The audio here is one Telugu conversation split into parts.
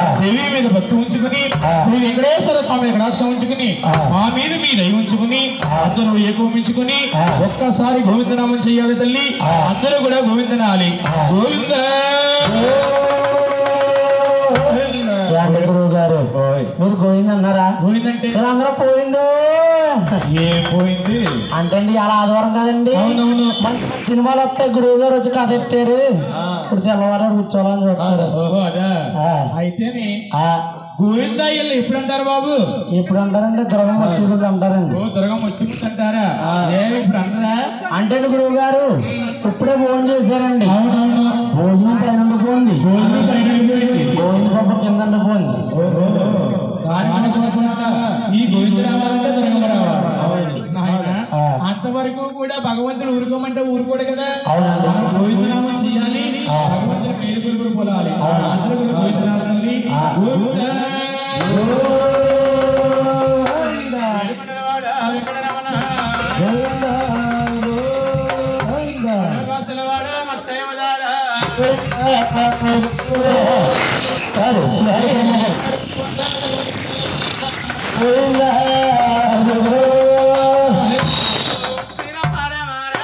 దేవి మీద భక్తి ఉంచుకుని శ్రీ వెంకటేశ్వర స్వామి మీద కటాక్షం ఉంచుకుని మా మీద మీ దయ ఉంచుకుని అందరూ ఏకోమించుకుని ఒక్కసారి గోవిందనామం చెయ్యాలి తల్లి అందరూ కూడా గోవిందనాలి గోవింద ఏంటి గురువు గారు మీరు గోవింద్ అన్నారా గోవిందంటే మీరు అందరూ పోయిందో ఏం పోయింది అంటే అండి అలా ఆదివారం కదండి అవునవును మంచి మంచి సినిమాలు వస్తాయి గురువు గారు వచ్చి కథ పెట్టారు ఇప్పుడు తెల్లవారు కూర్చోవాలని చూస్తారు ఓహో అదా ఆ. అయితేనే ఆ, గోవిందాయ్యలు ఎప్పుడు అంటారు బాబు ఇప్పుడు అంటారండి దుర్గం వచ్చి రోజు అంటారండి ఓ దుర్గం వచ్చి అంటారా ఏ ఇప్పుడు అంటారా అంటే అండి గురువు గారు ఇప్పుడే భోజనం చేశారండి అవునవును భోజనం పైన ఉండిపోయింది గోవింద పైన వెళ్ళిపోయింది. భోజనం పప్పు కింద ఉండిపోయింది దాని కోసం ఈ గోవింద రావాలంటే దుర్గమ్మ రావాలి నాయనా, ఆ. అంతవరకు కూడా భగవంతుడు ఊరుకోమంటే ఊరుకోడు కదా అవునండి. మనం గోవిందనామం చేయాలి భగవంతుడు పేరు కొరకు పొలాలి అందరూ కూడా గోవిందనామాన్ని గోవింద వెంకటరమణ, వెంకటరమణ, శ్రీనివాసులవాడ, మత్స్యవదార. శ్రీరామారామార,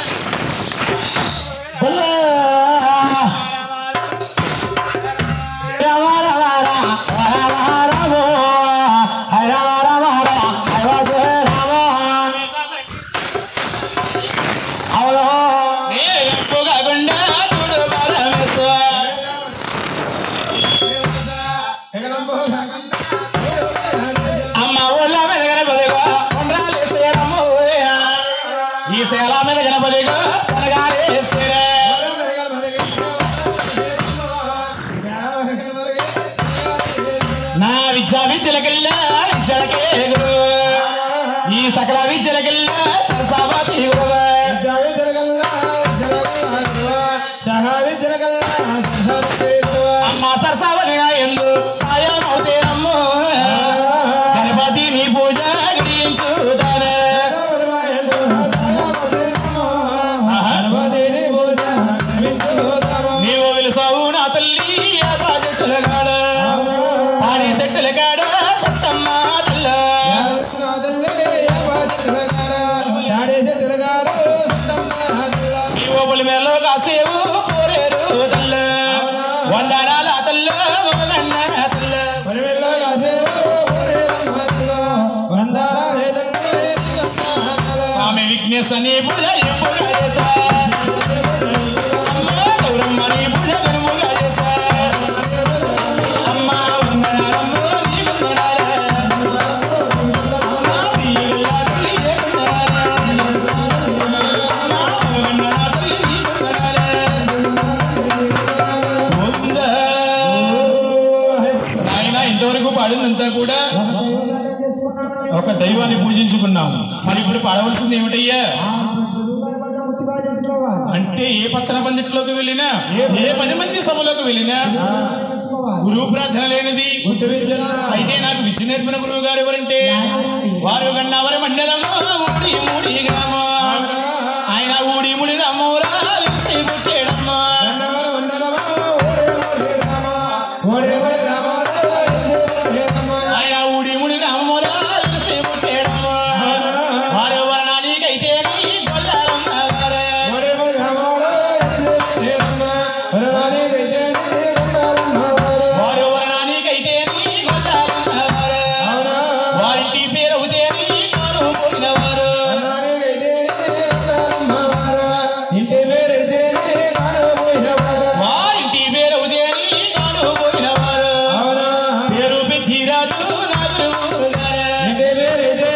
ఈ శేల మీద గణపతిగా సరగాలేశ్వరే నా విద్యా విద్యలకెల్లా విద్యలకే గురు ఈ సకల విద్యలకెల్లా సరసావతి గురువు అమ్మ సరసావతి ఎందు సాయమవుతే అమ్ము గణపతి నీ పూజ గ్రహించుతానే నీవు వెలుసావు నా తల్లి ఆ బాధ్యతల కాడ పాడి సెట్టుల కాడ సత్తమ్మ తల్ల నీవు పొలిమేలో కాసేవు కోరేరు తల్ల వందనాల తల్ల వందన్న తల్ల ఆమె విఘ్నేశ నీ పూజ ఎప్పుడుగా చేశా అమ్మ గౌరమ్మ నీ పూజ గనుముగా చేశా అమ్మ వందనాలమ్మ నీ వందనాలే. అమ్మ ప్రియుల తల్లి ఏ వందనాలే. అమ్మ వందనాల తల్లి నీ వందనాలే. గోవిందా. నాయనా ఇంతవరకు పాడిందంతా కూడా ఒక దైవాన్ని పూజించుకున్నాము మరి ఇప్పుడు పాడవలసింది ఏమిటయ్యా అంటే ఏ పచ్చన పందిట్లోకి వెళ్ళినా ఏ పది మంది సభలోకి వెళ్ళినా గురువు ప్రార్థన లేనిది అయితే నాకు విద్య నేర్పిన గురువు గారు ఎవరంటే వారు గన్నవరి మండలం ఊడి మూడి గ్రామం ఆయన ఊడి ముడి రామూరా విసి పుట్టేడమ్మా ఆయన ఊడి ముడి రామూరా విసి పుట్టేడమ్మా వారు వర్ణానికైతే నీ గొల్లారమ్మ గారే. వారు వర్ణానికైతే నీ గొల్లారమ్మ గారే. వారింటి పేరు అవుతే నీ కాలు పోయినవారు వారింటి పేరు అవుతే నీ కాలు పోయినవారు పేరు పెద్దిరాజు నాగురు గారే.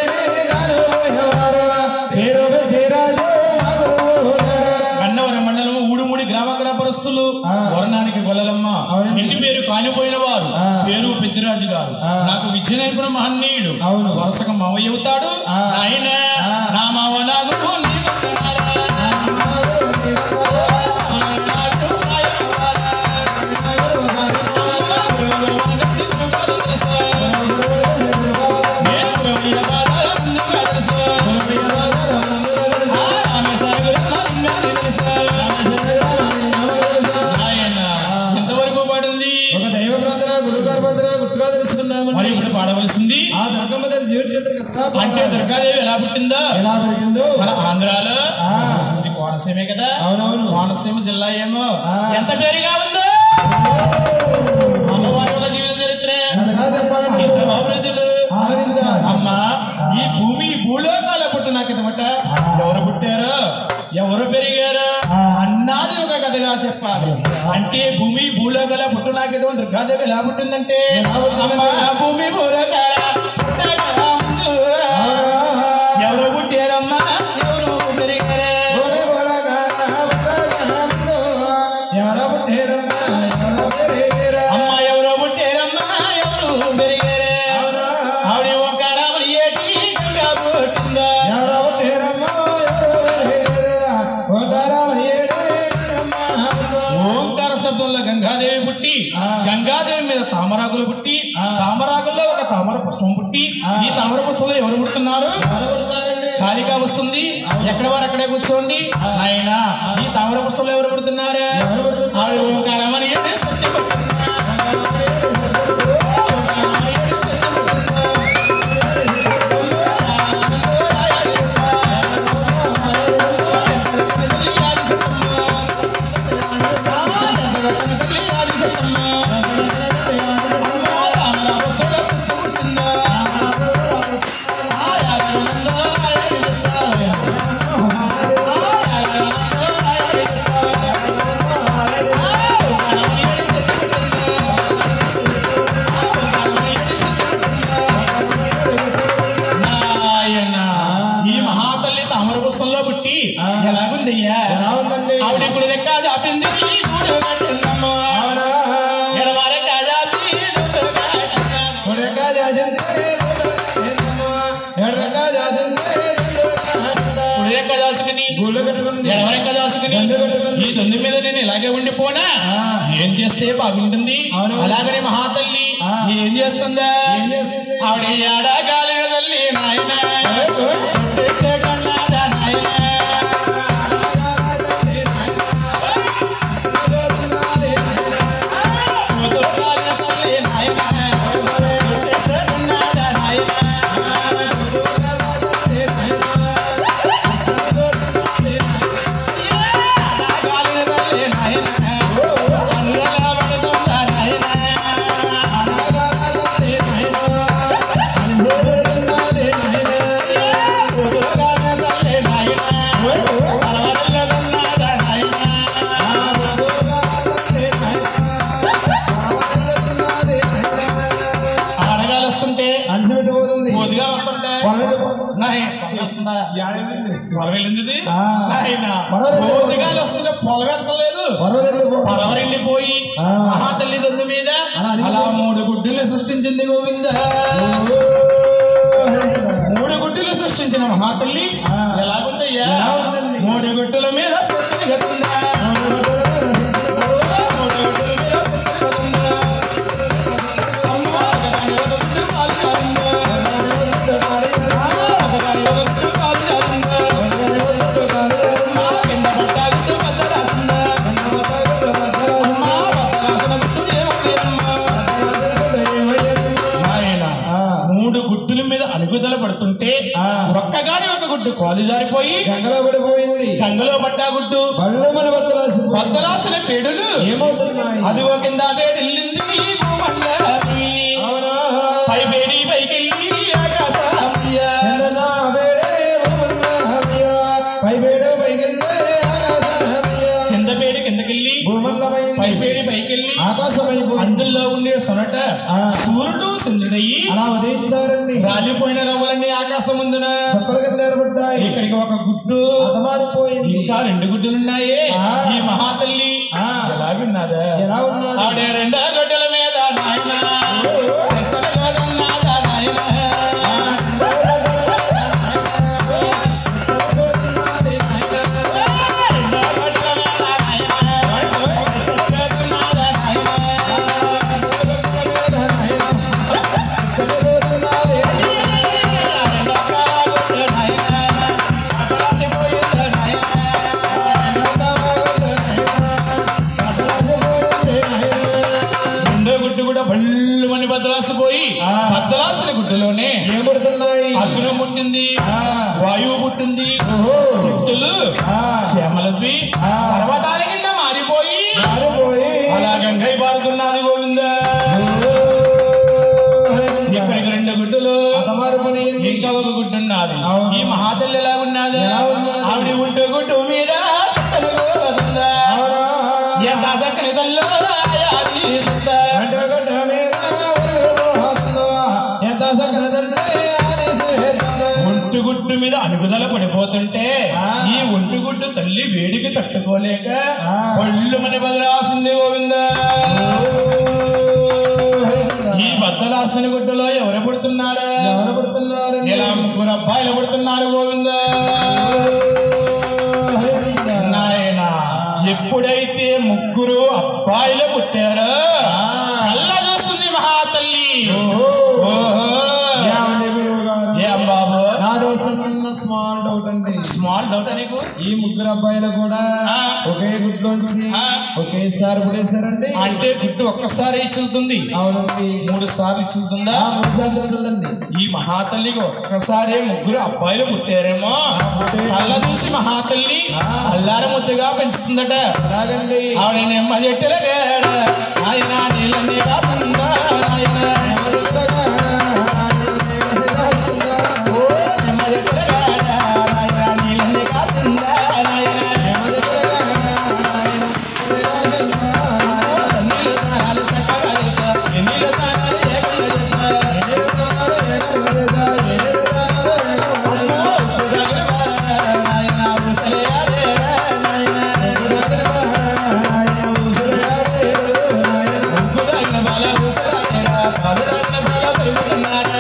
గన్నవరం మండలం ఊడుమూడి గ్రామ గ్రామపరస్తులు వర్ణానికి గొల్లలమ్మ ఇంటి పేరు కానిపోయిన వారు పేరు పెద్దిరాజు గారు నాకు విద్య నేర్పిన మహనీయుడు వరుసగా మావయ్య అవుతాడు ఆయన నా మావ నాకు నీ వందనాలే. నాకు సాయం కావాలా. నేను ప్రవీణ బాల ముందుగా తెలుసు. ఆమె సాగుల ముందుగా తెలుసు. ఆయన ఎంతవరకు పడింది ఒక దైవ ప్రార్థన గురుగారు ప్రార్థన గొప్పగా మరి తెలుసుకున్నామండి ఇప్పుడు పాడవలసింది ఆ దుర్గమ్మ తల్లి జీవిత చరిత్ర కదా అంటే దుర్గాదేవి ఎలా పుట్టిందో ఎలా పెరిగిందో మన ఆంధ్రాలో ఆ, ఇది కోనసీమే కదా అవునవును కోనసీమ జిల్లా ఏమో ఆ. ఎంత పేరుగా ఉందో అమ్మవారి యొక్క జీవిత చరిత్ర అంతగా చెప్పాలండి ఈ సభా ప్రజలు ఆనందించాలి అమ్మా ఈ భూమి ఈ భూలోకాల పుట్టినాకనమాట ఎవరు పుట్టారో ఎవరు పెరిగారో అన్నాది ఒక కథగా చెప్పాలి అంటే భూమి భూలోకాల పుట్టినాకేదో దుర్గాదేవి ఎలా పుట్టిందంటే అమ్మా భూమి భూలోకాల పుట్టగా ముందు ఎవరు పుట్టారమ్మా ఎవరు పెరిగారు భూమి బోలగా ఉత్తరగాముందు ఎవరో పుట్టారమ్మా, ఎవరో పెరిగారా? అమ్మ ఎవరు పుట్టారమ్మా ఎవరు పెరిగారు అవునా? ఆవిడ ఒక రామని ఏటి గంగా పుట్టిందా ఎవరో పుట్టారమ్మా, ఎవరో పెరిగారా? ఓటారామని ఏడేరమ్మా. ఓంకార శబ్దంలో గంగాదేవి పుట్టి ఆ. గంగాదేవి మీద తామరాకులు పుట్టి తామరాకుల్లో ఒక తామర పుష్పం పుట్టి ఈ తామర పుష్పంలో ఎవరు పుడుతున్నారు ఎవరో పుడతారండి? ఖాళీగా వస్తుంది ఎక్కడ వారు అక్కడే కూర్చోండి ఆయన ఈ తామర పుష్పంలో ఎవరు పుడుతున్నారు ఎవరు పుడుతున్నారు? ఆవిడ ఓంకారం అని ఏడు సత్యం ఆయన ఈ మహాతల్లి తామర పుష్పంలో పుట్టి ఎలాగుందయ్యా ఎలా ఉందండి? ఆవిడ ఇప్పుడు రెక్క చాపింది చూడు కట్టిందమ్మ. అవునా? ఎడమ రెక్క చాపి చూడు కట్టిందమ్మ. ఉడక జాజంతే రుదరమ్మా. ఎడరక జాజంతే రుదరమ్మా. ఇప్పుడు రెక్క దాసుకుని గుళ్ళు కట్టుకుంది ఎడమ రెక్క దాసుకుని దండు కట్టుకుంది. ఈ దొందు మీద నేను ఇలాగే ఉండిపోనా ఆ. ఏం చేస్తే బాగుంటుంది అవును. అలాగనే మహాతల్లి ఆ. ఏం చేస్తుందా ఏం చేస్తుంది? ఆవిడ ఏడాగాలి తల్లి నాయన చుట్టెట్టే కన్నాడా నాయన ఆడగాలు వస్తుంటే అలసిపోతుంది మోదుగా వస్తుంటే పొలం వెళ్ళిపోతుంది. నాయ్, వస్తుందా? పొలం వెళ్ళింది ఆ. నాయన పొలం వెళ్ళిపోతుంది. మోదుగాలు వస్తుంటే పొలం వెళ్తలేదు పొలం వెళ్ళిపోతుంది. పొలం వెళ్ళిపోయి ఆ. మహాతల్లి దొందు మీద అలా అడిగి- అలా మూడు గుడ్డులు సృష్టించింది గోవింద మూడు గుడ్డులు సృష్టించిన మహాతల్లి ఆ. ఎలాగుందయ్యా ఎలా ఉందండి? మూడు గుడ్డుల మీద సృష్టి గతుందా మూడు గుడ్డుల మీద సృష్టి గతుందా అమ్మా, ఒకదాని ఒక గుడ్డు పాలు చాలిందా? ఆ, ఒకదాని ఒక గుడ్డు పాలు చాలిందా? అమ్మా, కింద పడ్డ గుడ్డు పచ్చ రాసిందా? అమ్మా, పచ్చ రాసిన గుడ్డు ఏమయ్యమ్మా? నాయనా, ఆ. మూడు గుడ్డుల మీద అలుగుదల పడుతుంటే ఆ. ఒక్కగాని ఒక గుడ్డు కాలు జారిపోయి గంగలో పడిపోయింది గంగలో పడ్డా గుడ్డు బళ్ళు మన బద్దలాసిపోయింది బద్దలాసిన పేడులు ఏమవుతున్నాయి అదిగో కింద వేడిల్లింది భూమండలి. అవునా పై వేడి పైకెళ్ళి ఆకాశమయ్య. ఎందనా వేడే భూమన్నమయ్య. పై వేడే పైకెళ్ళే ఆకాశమయ్య. కింద పేడి కిందకెళ్ళి భూమన్నమైంది. పై పేడి పైకెళ్ళి ఆకాశమైపోయింది అందులో ఉండే సొనట ఆ. సూర్యుడు చంద్రుడయ్యి అలా ఉదయించారండి రాలిపోయిన రవ్వలన్నీ ఆకాశం ముందున చుక్కల కింద ఏర్పడ్డాయి ఇక్కడికి ఒక గుడ్డు అతమారిపోయింది ఇంకా రెండు గుడ్డులున్నాయే ఆ. ఈ మహాతల్లి ఆ. ఎలాగున్నదా ఎలా ఉన్నది ఆవిడ రెండో గొడ్డల మీద నాయన ఎక్కడ గొడ్డలున్నాదా నాయన రెండో గొడ్డల మీద నాయన ఎక్కడ గొడ్డలున్నాదా నాయన రెండో గొడ్డ నాయన అక్కడ పోయిందా నాయన రెండు అలసిపోయి ఆ. బద్దలాసిన గుడ్డలోనే ఏముడుతున్నాయి అగ్ని పుట్టింది ఆ. వాయువు పుట్టింది ఓహో. శక్తులు ఆ. శ్యామలవి ఆ. పర్వతాల కింద మారిపోయి మారిపోయి అలా గంగై పారుతున్నది గోవింద ఇక్కడికి రెండు గుడ్డులు అతమారుకునేది ఇంకా ఒక గుడ్డు ఉన్నది అవును. ఈ మహాతల్లి ఎలా ఉన్నది ఎలా ఉన్నది? ఆవిడ ఉంటే గుడ్డు మీద తెలుగు వస్తుందా? అవునా ఎంత చక్కని తల్లో రాయాలి సుందా. గంట గంట మీద ఉరుకులు వస్తుందో. ఎంత సకల తండ్రి ఆనేసి వేస్తుందో. ఒంటి గుడ్డు మీద అలుగుదల పడిపోతుంటే ఆ. ఈ ఒంటి గుడ్డు తల్లి వేడికి తట్టుకోలేక ఆ. పళ్ళు మన బదలాసింది గోవింద ఈ బద్దలాసిన గుడ్డలో ఎవరు పుడుతున్నారు ఎవరు పుడుతున్నారు ఇలా ముగ్గురు అబ్బాయిలు పుడుతున్నారు గోవింద నాయన ఎప్పుడైతే ముగ్గురు అబ్బాయిలు పుట్టారో కళ్ళ చూస్తుంది మహాతల్లి ఓహో. ఏమండి గురువు గారు ఏం బాబు నాదో చిన్న స్మాల్ డౌట్ అండి స్మాల్ డౌట్ నీకు ఈ ముగ్గురు అబ్బాయిలు కూడా ఆ. ఒకే గుడ్లోంచి ఆ. ఒకేసారి పుడేశారండి అంటే గుడ్డు ఒక్కసారి ఇచ్చుతుంది అవునండి మూడు సార్లు ఇచ్చుతుందా ఆ మూడు సార్లు చూడండి ఈ మహాతల్లికి ఒక్కసారే ముగ్గురు అబ్బాయిలు పుట్టారేమో పుట్టారు. కళ్ళ చూసి మహాతల్లి ఆ. అల్లార ముద్దుగా పెంచుతుందట అలాగండి ఆవిడ నెమ్మ చెట్టుల వేడ ఆయన నీళ్ళని రాసిందా ఆయన నెమ్మ చెట్టుల వేడ ఆయన నీళ్ళని రాసిందా ఆయన నీళ్ళు తానాలు చక్కగా చేసా నీళ్ళు తానాలు ఏకంగా చేసా ఆయన ముసలియాలే ఆయన ముగ్గురాగిన బాల ముసలాలేరా పలురాగిన బాల పెరుగుతున్నారా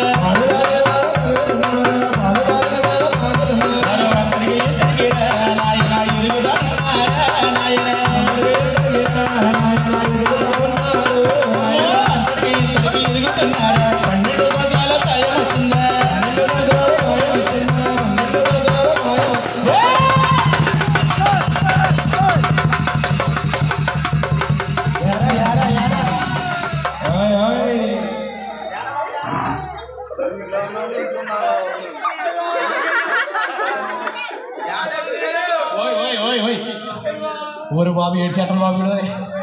అందరికీ ఎదిగిరా నాయన ఇరుగుతున్నారా నాయన అందరికీ ఇద్దరికి ఇరుగుతున్నారా పన్నెండు రోజుల టైం వచ్చిందా ఓయ్ ఓయ్ ఓయ్ ఓయ్ ఊరు బాబు ఏడు శాతం బాబు ఈడు.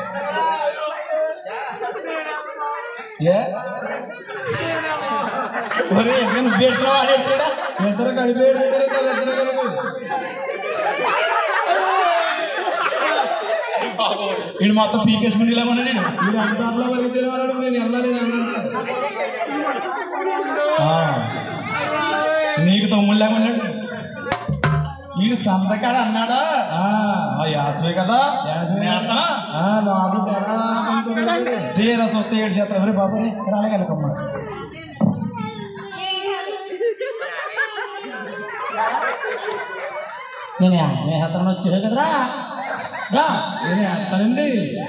ఏ ఒరే ఎక్కడ నువ్వు ఏడుతున్నావు ఆడు ఏడుతున్నాడా? ఇద్దరు కలిపేడు ఇద్దరు కలిపి ఇద్దరు కలిపి వీడు మొత్తం పీకేసుకుని ఇలా ఉన్నా నేను వీడు అంత అట్లా వరకు తెలియవాడు నేను వెళ్ళాలి నేను వెళ్ళాలి. ఆ. నీకు తమ్ముళ్ళగా ఉన్నాడు వీడు సంతకాడ అన్నాడా ఆ, ఆ యాసవే కదా యాసవే. నేత ఆ, లోపల చాలా మంది ఉన్నారు. తీర సొత్త ఏడు శాతం ఎవరి బాబు రాలగలకమ్మ నేను స్నేహితులను వచ్చాడు కదరా రా నేను వేస్తానండి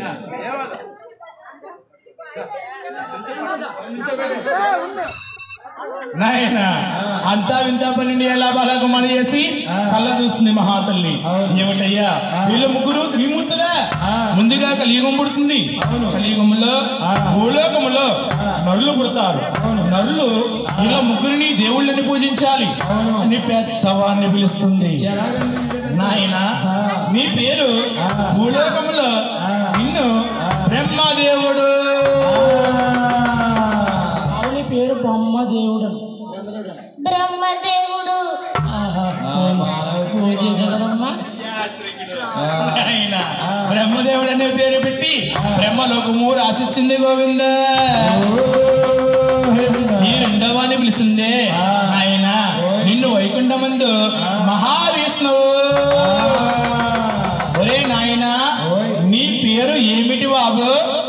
నాయన అంతా వింతా పన్నెండు ఏళ్ళ బాలకు మన చేసి కళ్ళ చూస్తుంది మహాతల్లి ఏమిటయ్యా వీళ్ళు ముగ్గురు త్రిమూర్తులే ఆ. ముందుగా కలియుగం పుడుతుంది కలియుగంలో భూలోకములో నరులు పుడతారు నరులు ఇలా ముగ్గురిని దేవుళ్ళని పూజించాలి అని పెద్దవారిని పిలుస్తుంది ఎలాగండి నాయన నీ పేరు భూలోకములో నిన్ను బ్రహ్మదేవుడు ఆవుని పేరు బ్రహ్మదేవుడు బ్రహ్మదేవుడు పూజ చేశాడు కదమ్మా ఆయన బ్రహ్మదేవుడు అనే పేరు పెట్టి బ్రహ్మలోకము రాసిచ్చింది గోవింద ఈ రెండవాన్ని పిలిచిందే ఆయన నిన్ను వైకుంఠమందు మహావిష్ణువు ఒరే నాయన నీ పేరు ఏమిటి బాబు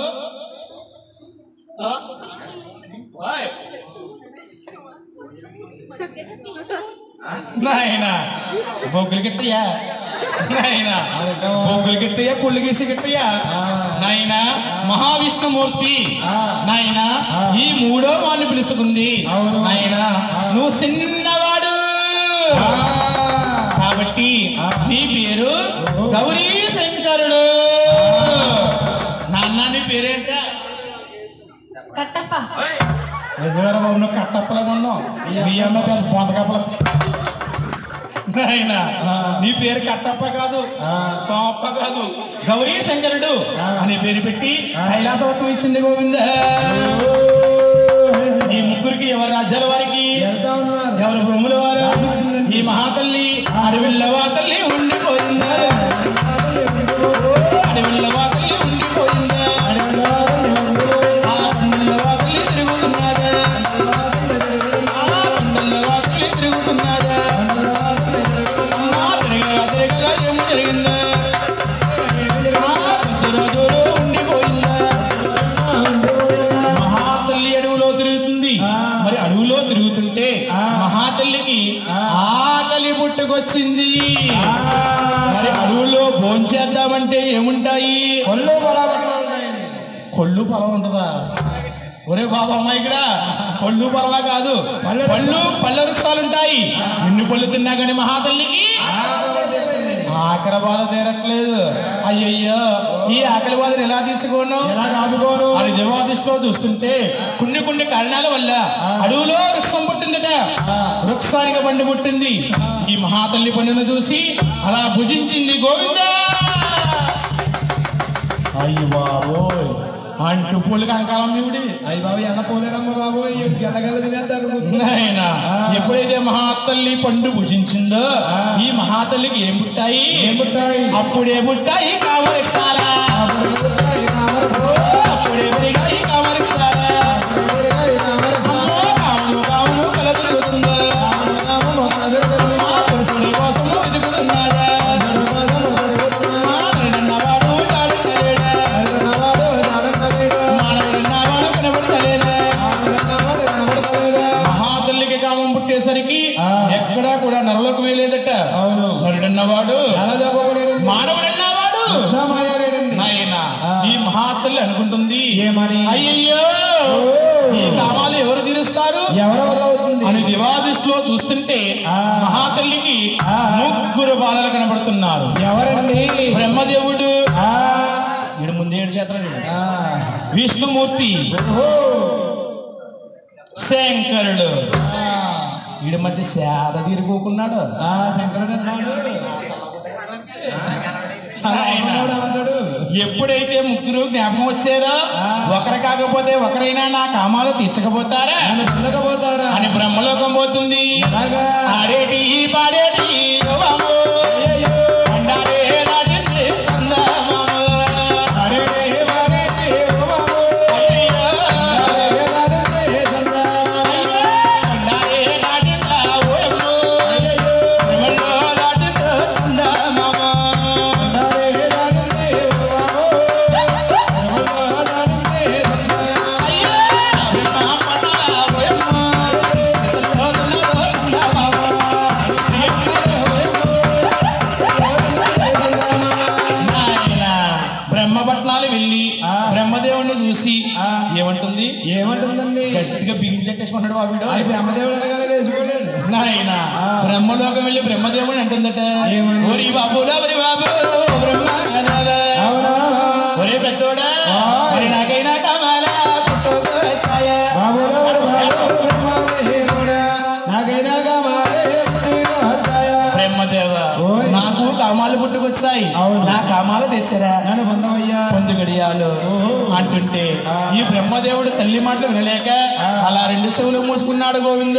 ఓయ్. నాయన బొగ్గులు గిట్టయ్యా నాయన బొగ్గులు గిట్టయ్యా కుళ్ళు గీసి గిట్టయ్యా నాయన మహావిష్ణుమూర్తి నాయన ఈ మూడో వాడిని పిలుచుకుంది నాయన నువ్వు చిన్నవాడు కాబట్టి నీ పేరు గౌరీ శంకరుడు నాన్న నీ పేరేంట కట్టప్ప నిజమేరా బాబు నువ్వు కట్టప్పలాగా ఉన్నావు బియ్యంలో పెద్ద పొంతకప్పల నాయనా, నీ పేరు కట్టప్ప కాదు సోమప్ప కాదు గౌరీ శంకరుడు అనే పేరు పెట్టి కైలాసవత్వం ఇచ్చింది గోవింద ఈ ముగ్గురికి ఎవరి రాజ్యాల వారికి వెళ్తా ఉన్నారు ఎవరు భూముల వారు ఈ మహాతల్లి అడవిల్లవా తల్లి ఉండిపోయిందా అడవిల్లవా తల్లి ఉండిపోయిందా ఆ కొండలవా తల్లి తిరుగుతున్నాదా ఆ కొండలవా తల్లి తిరుగుతున్నాదా ఆ తిరగగా తిరగగా ఏమి జరిగిందా ఆ కొద్ది రోజులు ఉండిపోయిందా మహాతల్లి అడవిలో తిరుగుతుంది మరి అడవిలో తిరుగుతుంటే మహాతల్లికి ఆకలి పుట్టుకొచ్చింది మరి అడవుల్లో భోంచేద్దామంటే ఏముంటాయి ఒళ్ళు బలాబలం ఉన్నాయండి కొళ్ళు పొలం ఉంటుందా ఒరే బాబా అమ్మాయి ఇక్కడ పళ్ళు పొలవా కాదు పళ్ళు పళ్ళు పళ్ళ వృక్షాలు ఉంటాయి ఎన్ని పళ్ళు తిన్నా కానీ మహాతల్లికి ఆకలి బాధ తీరట్లేదు అయ్యయ్యో ఈ ఆకలి బాధను ఎలా తీసుకోను ఎలా కాపుకోను అని దేవాదిష్టలో చూస్తుంటే కొన్ని కొన్ని కారణాల వల్ల అడవులో వృక్షం పుట్టిందట వృక్షానికి బండి పుట్టింది ఈ మహాతల్లి పండును చూసి అలా భుజించింది గోవింద అయ్యి బాబోయ్ అంటు పూలు కనకాలం ఇవిడి అయ్యి బాబు ఎలా పోలేరమ్మ బాబు గెల్ల గెల్ల తినేస్తారు కూర్చుని. నాయనా, ఎప్పుడైతే మహాతల్లి పండు భుజించిందో ఈ మహాతల్లికి ఏం పుట్టాయి ఏం పుట్టాయి? అప్పుడే పుట్టాయి కావలసాలా అప్పుడే పెరిగాయి కావలసాలా కావును కావును కలగలుగుతుందా ఆ పురుషుని కోసం వెతుకుతున్నాడా మానవుడన్నవాడు కాడలేడా మానవుడన్నవాడు కనబడలేదా మహాతల్లికి కామం పుట్టేసరికి ఎక్కడా కూడా నరలోకి వేయలేదట అవును. నరుడన్నవాడు ఎలా చెప్పకూడదు మానవుడన్నవాడు ఉత్సాహమయ్యారేనండి. నాయన ఈ మహాతల్లి అనుకుంటుంది ఏమని? అయ్యయ్యో ఈ కామాలు ఎవరు తీరుస్తారు ఎవరి వల్ల అవుతుంది అని దివాదృష్టిలో చూస్తుంటే ఆ. మహాతల్లికి ఆ. ముగ్గురు బాలలు కనబడుతున్నారు ఎవరండి బ్రహ్మదేవుడు ఆ, వీడు ముందే ఏడు చేతలు ఆ. విష్ణుమూర్తి ఓహో. శంకరుడు ఆ, వీడి మధ్య సేద తీరుకోకున్నాడు ఆ, శంకరుడు అన్నాడు అలా ఆయన. అన్నాడు అన్నాడు ఎప్పుడైతే ముగ్గురు జ్ఞాపకం వచ్చారో ఆ. ఒకరు కాకపోతే ఒకరైనా నా కామాలు తీర్చకపోతారా నన్ను పొందకపోతారా అని బ్రహ్మలోకం పోతుంది ఎలాగా? ఆడేటి పాడేటి యువము, అయ్యయ్యో. అండాడే నాటింది సందమాము. అడేడే వాడేడే ఓ బాబు. అయ్యయ్యో, వేలాడే చందా. అయ్యో, అండాడే నాటిందా ఓయమ్ము, అయ్యయ్యో. విమల్లో నాటిందా సందమాము. అడేడే వాడేడే ఓ బాబు. వేలాడే చందా. అయ్యో, బ్రహ్మ పటాల ఓయమ్ము, విమల్లో నాటిందా నాయన బ్రహ్మపట్నాలు వెళ్ళి ఆ. బ్రహ్మదేవుణ్ణి చూసి ఆ. ఏమంటుంది ఏమంటుందండి గట్టిగా బిగించెట్టేసుకున్నాడు వాడు అది బ్రహ్మదేవుడు అనగానే వేసుకోలేదు నాయన ఆ. బ్రహ్మలోకం వెళ్ళి బ్రహ్మదేవుడు అంటుందట ఏమని? ఒరి బాబు ఒరి బాబు బ్రహ్మనాథ. అవునా ఒరే పెద్దోడా ఆయ్. మరి నాకైనా కావాలా పుట్టుకొచ్చాయా? బాబులో బాబు బ్రహ్మదేవుడా నాకైనా కావాలే పుట్టిన హత్యాయ. బ్రహ్మదేవ ఓయ్. నాకు కామాలు పుట్టుకొచ్చాయి అవును. నా కామాలు తెచ్చరా నన్ను పొందవయ్యా పొందు గడియాలు అంటుంటే ఈ బ్రహ్మదేవుడు తల్లి మాటలు వినలేక అలా రెండు చెవులు మూసుకున్నాడు గోవింద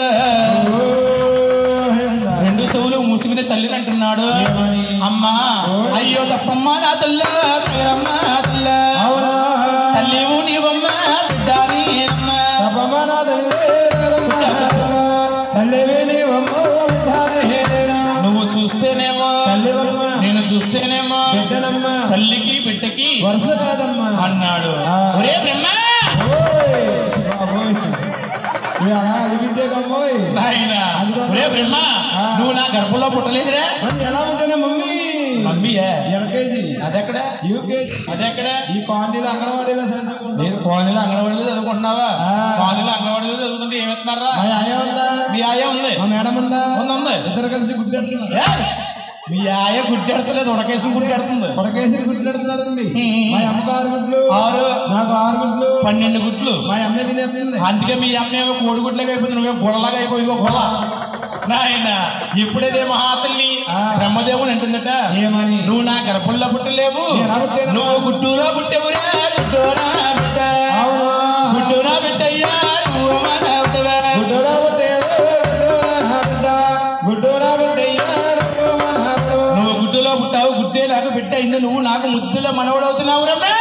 రెండు చెవులు మూసుకుని తల్లిని అంటున్నాడు ఏమని? అమ్మా అయ్యో తప్పమ్మ నా తల్ల తల్లమ్మ తల్ల అవునా తల్లివు నీవమ్మ బిడ్డ నీయమ్మ. తప్పమ్మ నా తల్లి కదమ్మ. తల్లివి నీవమ్మ ఉంటానేనా. నువ్వు చూస్తేనేమో తల్లివమ్మ నేను చూస్తేనేమో బిడ్డనమ్మ తల్లికి బిడ్డకి వరుస కాదమ్మా అన్నాడు ఆ. ఒరే బ్రహ్మ ఓయ్ బాబోయ్ ఇవి అలా అలిగించేకమ్మోయ్ నాయనా ఒరే బ్రహ్మ నువ్వు నా గర్భంలో పుట్టలేదురా మరి ఎలా ఉంటానే మమ్మీ మమ్మీయే ఎల్కేజీ అదెక్కడ యూకేజీ అదెక్కడ ఈ కాలనీలో అంగన్వాడీలో చదువుకుంటాం మీరు కోనీలో అంగన్వాడీలో చదువుకుంటున్నావా ఆ. కోనీలో అంగన్వాడీలో చదువుతుంటే ఏమెత్తున్నారా మా ఆయ ఉందా మీ ఆయా ఉంది మా మేడం ఉందా ఉంది ఉంది ఇద్దరు కలిసి గుడ్డెట్టున్నారు ఏ? మీ ఆయ గుడ్డెడతలేదు ఉడకేసిన గుడ్డెడుతుంది కొడకేసి గుడ్లు పెడుతున్నారండి మా అమ్మకు ఆరు గుడ్లు ఆరు నాకు ఆరు గుడ్లు పన్నెండు గుడ్లు మా అమ్మ తినేస్తుంది అందుకే మీ అమ్మ ఏమో కోడిగుడ్లగా అయిపోయింది నువ్వే గుళ్ళలాగా అయిపోయింది గుళ్ళ నాయన ఎప్పుడైతే మహాతల్లి ఆ. బ్రహ్మదేవుడు అంటుందట ఏమని నువ్వు నా గర్భంలో పుట్టలేవు నేను ఎలా పుట్టాను? నువ్వు గుడ్డూరా పుట్టేవురా గుడ్డూరా బిడ్డ అవునా గుడ్డూరా బిడ్డయ్యా నువ్వు మానవుడివా. గుడ్డోడా పుట్టేవు, గుడ్డోడా బిడ్డ, గుడ్డోడా బిడ్డయ్యా, నువ్వు మనవడు. నువ్వు గుడ్డులో పుట్టావు గుడ్డే నాకు బిడ్డ అయింది నువ్వు నాకు ముద్దుల మనవడవుతున్నావు రమ్మే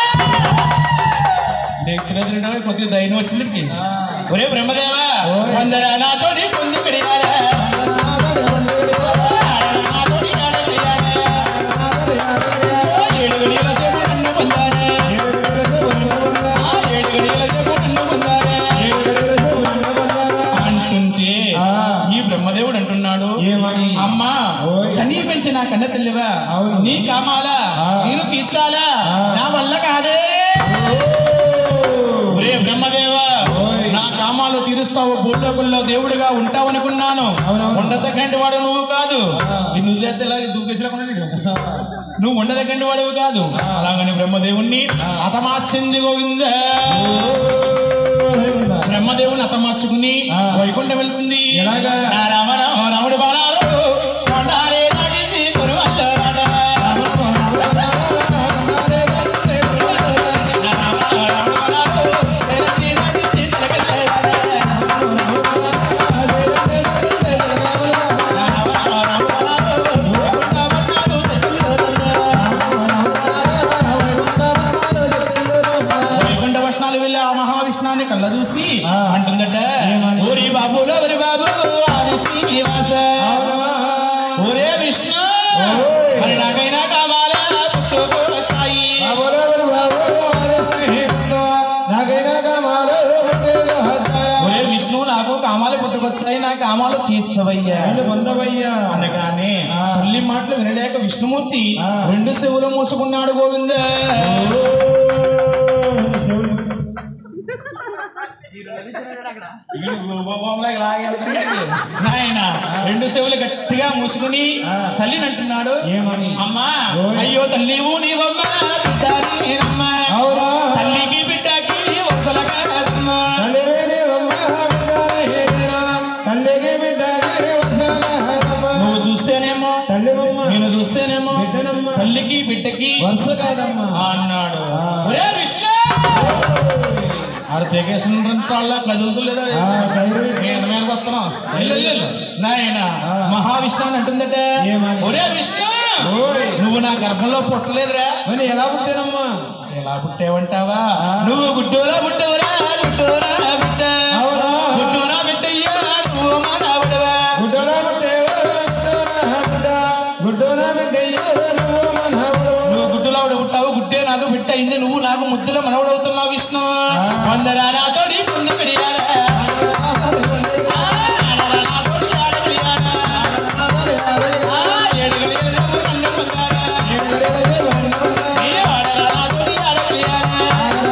కొద్దిగా దైనం వచ్చింది ఒరే బ్రహ్మదేవా వందరా నాతోటి పొంది పెరిగారా నాతోటి ఆడ చేయాలా? ఏడు గడియల సేపు నన్ను పొందారా ఆ ఏడు గడియల సేపు నన్ను పొందారా అంటుంటే ఆ. ఈ బ్రహ్మదేవుడు అంటున్నాడు ఏమని అమ్మా ఓయ్. కనీ పెంచి నా కన్న తెల్లివా అవును. నీ కామాలా ఆ. నేను తీర్చాలా ఆ. నా వల్ల కాదే ఒరే బ్రహ్మదేవా ఓయ్. నా కామాలు తీరుస్తావు భూలోకుల్లో దేవుడిగా ఉంటావనుకున్నాను అవునవును. ఉండదగ్గంటి వాడు నువ్వు కాదు నిన్ను వదిలేస్తే దూకేసినా నువ్వు ఉండదగ్గంటి వాడువు కాదు అలాగని బ్రహ్మదేవుణ్ణి అతమార్చింది గోవింద బ్రహ్మదేవుని అతమార్చుకుని ఆ. వైకుంఠం వెళ్తుంది ఎలాగా? నా రామ రామ రాముడి బాణాలు కొండారే దాటింది కురువల్ల రాట. నా రామ రాముడి బాణాలు తెరచి దాటింది తెలకల్ల రాట. నా రామ రాముడి బాణాలు కొండ వర్షాలు వైకుంఠ వచనాలు వెళ్ళి ఆ మహావిష్ణాన్ని కళ్ళ చూసి ఆ. అంటుందట ఏమని? ఓరి బాబులో ఓరి బాబు ఆది శ్రీనివాస ఒరే విష్ణు ఓయ్. మరి నాకైనా కావాలా పుట్టుకొచ్చాయి నాకైనా కామాలు పుట్టేలు హత్తాయా. ఒరే విష్ణు నాకు కామాలు పుట్టుకొచ్చాయి నా కామాలు తీర్చవయ్యా నన్ను పొందవయ్యా అనగానే ఆ. తల్లి మాటలు వినలేక విష్ణుమూర్తి ఆ. రెండు చెవులు మూసుకున్నాడు గోవింద నాయన రెండు చెవులు గట్టిగా మూసుకుని ఆ. తల్లిని అంటున్నాడు ఏమని? అమ్మా ఓయ్. అయ్యో తల్లివు నీవమ్మా బిడ్డ నీవమ్మా. అవునా తల్లికి బిడ్డకి వసల కాదమ్మా తల్లివేని అమ్మ బిడ్డనేనా? తల్లికి బిడ్డకి వసలహరమ్మ. నువ్వు చూస్తేనేమో తల్లివమ్మ నేను చూస్తేనేమో బిడ్డనమ్మ. తల్లికి బిడ్డకి వరుస కాదమ్మా అన్నాడు ఆ. ఒరే విష్ణు ఆరు తెగేసిన కాళ్ళ కదులుతులేదా ఆ, ధైర్యం. నేను మీద వస్తున్నాం వెళ్ళు, వెళ్ళు, వెళ్ళు. నాయన ఆ. మహావిష్ణు అని అంటుందట ఏమని? ఒరే విష్ణు ఓయ్ నువ్వు నా గర్భంలో పుట్టలేదురా మరి ఎలా పుట్టానమ్మా ఎలా పుట్టావంటావా ఆ. నువ్వు గుడ్డోరా పుట్టవురా గుడ్డోరా బిడ్డ అవునా? గుడ్డోరా బిడ్డయ్యా నువ్వు మానవుడవా గుడ్డోనా పుట్టేవో, గుడ్డోనా బిడ్డ, గుడ్డోనా బిడ్డయ్యో, నువ్వు మనవడు. నువ్వు గుడ్డులో పుట్టావు గుడ్డే నాకు బిడ్డ అయింది నువ్వు నాకు ముద్దులో మనవడవుతున్నావు విష్ణు ఆ. వందరా నాతోటి పొంది పెరిగారా ఆ, ఆడరా నాతోటి ఆడ పెరిగారా? ఆ, ఏడుగలి ఎలుగు కన్ను పొందారా? ఏ ఆడరా నాతోటి ఆడ పెరిగారా?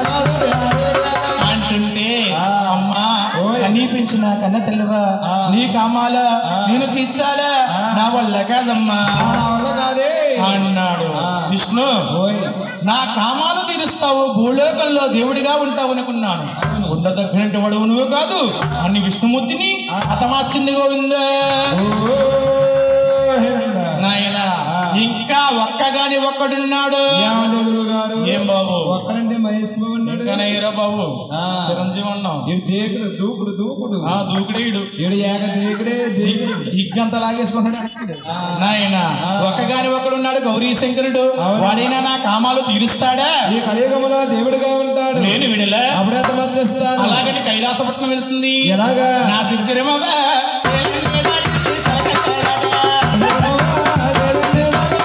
అంటుంటే ఆ. అమ్మా ఓయ్. కనీ పెంచిన కన్న తెల్లవా ఆ. నీ కామాలా నేను తీర్చాలా ఆ. నా వల్ల కాదమ్మా నా వల్ల కాదే అన్నాడు ఆ. విష్ణు ఓయ్ నా కామాలు తీరుస్తావు భూలోకంలో దేవుడిగా ఉంటావు అనుకున్నాను ఉండదగ్గనంటే వాడు నువ్వు కాదు అన్ని విష్ణుమూర్తిని హతమార్చింది గోవింద నాయన ఇంకా ఒక్కగాని ఒక్కడున్నాడు ఏమండి గురువు గారు ఏం బాబు ఒక్కడంటే మహేష్ బాబు అన్నాడు ఇంకా నయ్యరా బాబు ఆ. చిరంజీవి అన్నాం ఈడు దేకుడు దూకుడు దూకుడు ఆ దూకుడేయుడు ఈడు ఏక దేకుడే దేకుడు హిగ్గంత లాగేసుకుంటాడు నాయన ఒక్కగాని ఒక్కడున్నాడు గౌరీ శంకరుడు అవును. వాడైనా నా కామాలు తీరుస్తాడా ఈ కలియుగంలో దేవుడిగా ఉంటాడు నేను విడలా అప్పుడే తమర్చేస్తాను అలాగని కైలాసపట్నం వెళ్తుంది ఎలాగా నా సిరిసిరమవ్వ, చేలంగి దాటి సరకట్టరాగా. సిరిసిరమవ్వ,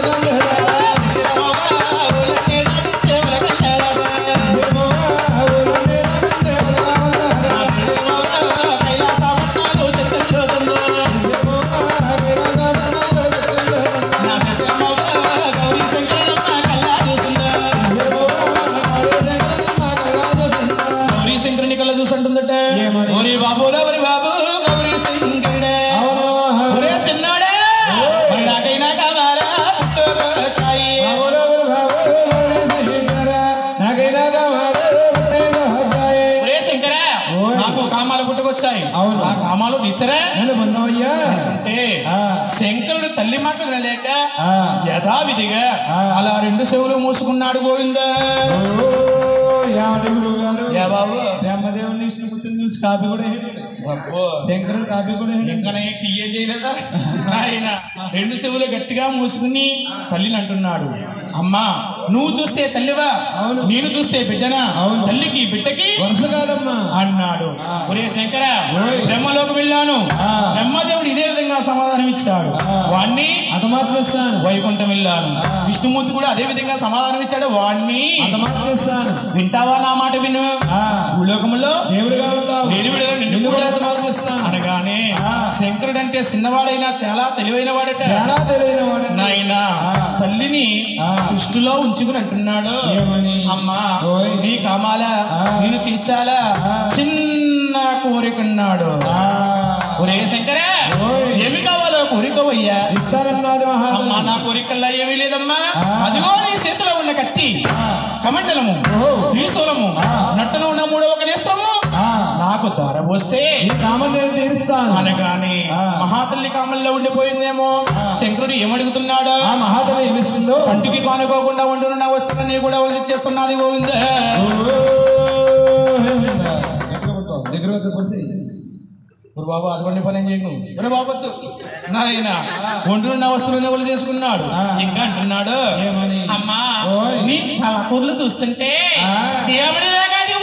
ఊళ్ళకి దాటి చేవలకట్టరాగా. నా సిరిసిరమవ్వ, కైలాసపట్నాలు శంకరుడు. నా సిరిసిరమవ్వ, గౌరీ శంకరమ్మ కల్లా చూసిందా. గౌరీ శంకరుని కళ్ళ చూసి అంటుందట ఏమని? ఓరి బాబులో ఓరి బాబు గౌరీ శంకరుడే ఒరే చిన్నాడే మరి నాకైనా కావాలా వద్దకు వచ్చాయి అవును. ఆ కామాలు తీర్చరా నేను పొందవయ్యా అంటే ఆ. శంకరుడు తల్లి మాట వినలేక ఆ. యథావిధిగా ఆ. అలా రెండు చెవులు మూసుకున్నాడు గోవింద ఓ, ఏమండి గురువు గారు ఏ బాబు బ్రహ్మదేవుని విష్ణుమూర్తిని చూసి కాపీ కూడా వేయండి. అబ్బో. శంకరుడు కాపీ కూడా వేయండి. ఇంకా టీఏ చేయలేదా ఆయన రెండు చెవులు గట్టిగా మూసుకుని తల్లిని అంటున్నాడు అమ్మా నువ్వు చూస్తే తల్లివా అవును. నేను చూస్తే బిడ్డనా అవును. తల్లికి బిడ్డకి వరుస కాదమ్మా అన్నాడు ఒరే శంకర ఓయ్. బ్రహ్మలోకి వెళ్ళాను ఆ. బ్రహ్మదేవుడు ఇదే విధంగా సమాధానం ఇచ్చాడు ఆ. వాణ్ణి అంతమాత చేస్తాను వైకుంఠం వెళ్ళాను ఆ. విష్ణుమూర్తి కూడా అదే విధంగా సమాధానం ఇచ్చాడు వాణ్ణి అంతమాత చేస్తాను వింటావా నా మాట విను ఆ, భూలోకంలో దేవుడిగా ఉంటావు నేను విడుదల నిన్ను నిన్ను కూడా కూడా అంతమాత చేస్తాను అనగానే ఆ. శంకరుడు అంటే చిన్నవాడైనా చాలా తెలివైన వాడట చాలా తెలియని వాడు నాయన ఆ. తల్లిని ఆ. దృష్టిలో ఉంచుకుని అంటున్నాడు ఏమని? అమ్మా ఓయ్. నీ కామాలా ఆ. నేను తీర్చాలా ఆ. చిన్న కోరికన్నాడు ఆ, ఒరే శంకర ఓయ్. ఏమి కావాలో కోరికవయ్యా ఇస్తానన్నది అమ్మా మహాత్మ నా కోరికల్లా ఏమీ లేదమ్మా ఆ. అదిగో నీ చేతిలో ఉన్న కత్తి కమండలము ఓహో. త్రిశూలము ఆ. నట్టలో ఉన్న మూడవ కనేస్త్రము ఆ, నాకు దారబోస్తే నీ కామం నేను తీరుస్తాను అనగానే ఆ. మహాతల్లి కామల్లో ఉండిపోయిందేమో శంకరుడు ఏమడుగుతున్నాడా ఆ మహాత్మ ఏమిస్తుందో కంటికి కానుకోకుండా వండునున్న వస్తువులన్నీ కూడా వాళ్ళు ఇచ్చేస్తున్నది గోవింద దగ్గర వద్ద పొడిసి. ఒరు బాబు అటువంటి పని ఏం చేయకు ఒరే బాబొద్దు నాయన వండునున్న వస్తువులన్నీ వాళ్ళు చేసుకున్నాడు ఆ. ఇంకా అంటున్నాడు ఏమని? అమ్మా ఓయ్. నీ తలకూర్లు చూస్తుంటే ఆ. శివుడి వేగాది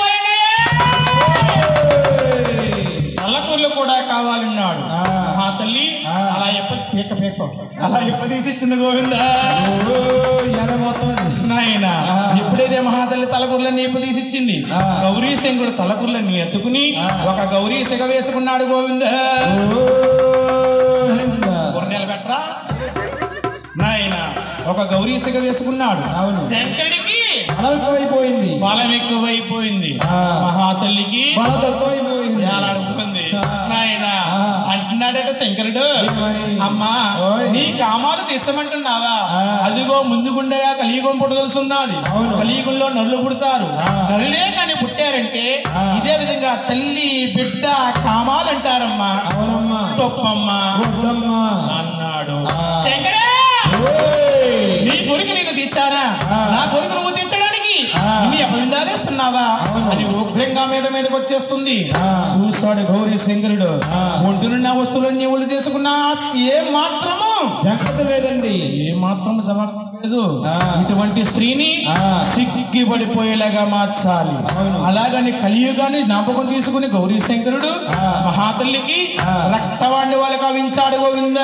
తలకూర్లు కూడా కావాలన్నాడు ఆ. మా తల్లి ఆ. అలా ఎప్ప పీక పీక అలా ఎప్ప తీసిచ్చింది గోవిందా ఓ, ఎద మొత్తం అది. నాయన ఆ. ఎప్పుడైతే మహాతల్లి తలకుర్లన్నీ ఇప్పు తీసిచ్చింది ఆ. గౌరీ శంకుడు తలకుర్లన్నీ ఎత్తుకుని ఆ. ఒక గౌరీ సిగ వేసుకున్నాడు గోవింద ఓ, హింద. నెల పెట్టరా నాయన ఒక గౌరీ సిగ వేసుకున్నాడు అవును. శంకరుడికి బలం ఎక్కువైపోయింది బలం ఎక్కువైపోయింది ఆ. మహాతల్లికి బలం తక్కువైపోయింది ఏలాడుకుంది ఆ. నాయన ఆ. అంటున్నాడట శంకరుడు ఏమని? అమ్మా ఓయ్. నీ కామాలు తీర్చమంటున్నావా ఆ. అదిగో ముందుగుండగా కలియుగం పుట్టదలుసున్నది అవును. కలియుగంలో నరులు పుడతారు ఆ. నరులే కానీ పుట్టారంటే ఆ. ఇదే విధంగా తల్లి బిడ్డ కామాలు అంటారమ్మా అవునమ్మా తప్పమ్మా వద్దమ్మా అన్నాడు ఆ. శంకరా ఓయ్. నీ కోరిక నేను తీర్చానా ఆ. నా కోరిక నువ్వు తీర్చడానికి ఆ. నీ అభిందాలేస్తున్నావా అవును. అది ఉగ్రంగా మీద మీదకి వచ్చేస్తుంది ఆ. చూస్తాడు గౌరీ శంకరుడు ఆ. ఒంటునున్న వస్తువులన్నీ ఒళ్ళు చేసుకున్నా ఏ మాత్రము జాగ్రత్త లేదండి ఏ మాత్రం సమర్పలేదు ఆ. ఇటువంటి స్త్రీని ఆ. సిగ్గి పడిపోయేలాగా మార్చాలి అవును. అలాగని కలియుగాన్ని జ్ఞాపకం తీసుకుని గౌరీ శంకరుడు ఆ. మహాతల్లికి ఆ. రక్తవాణి వాళ్ళకి అవించాడు గోవింద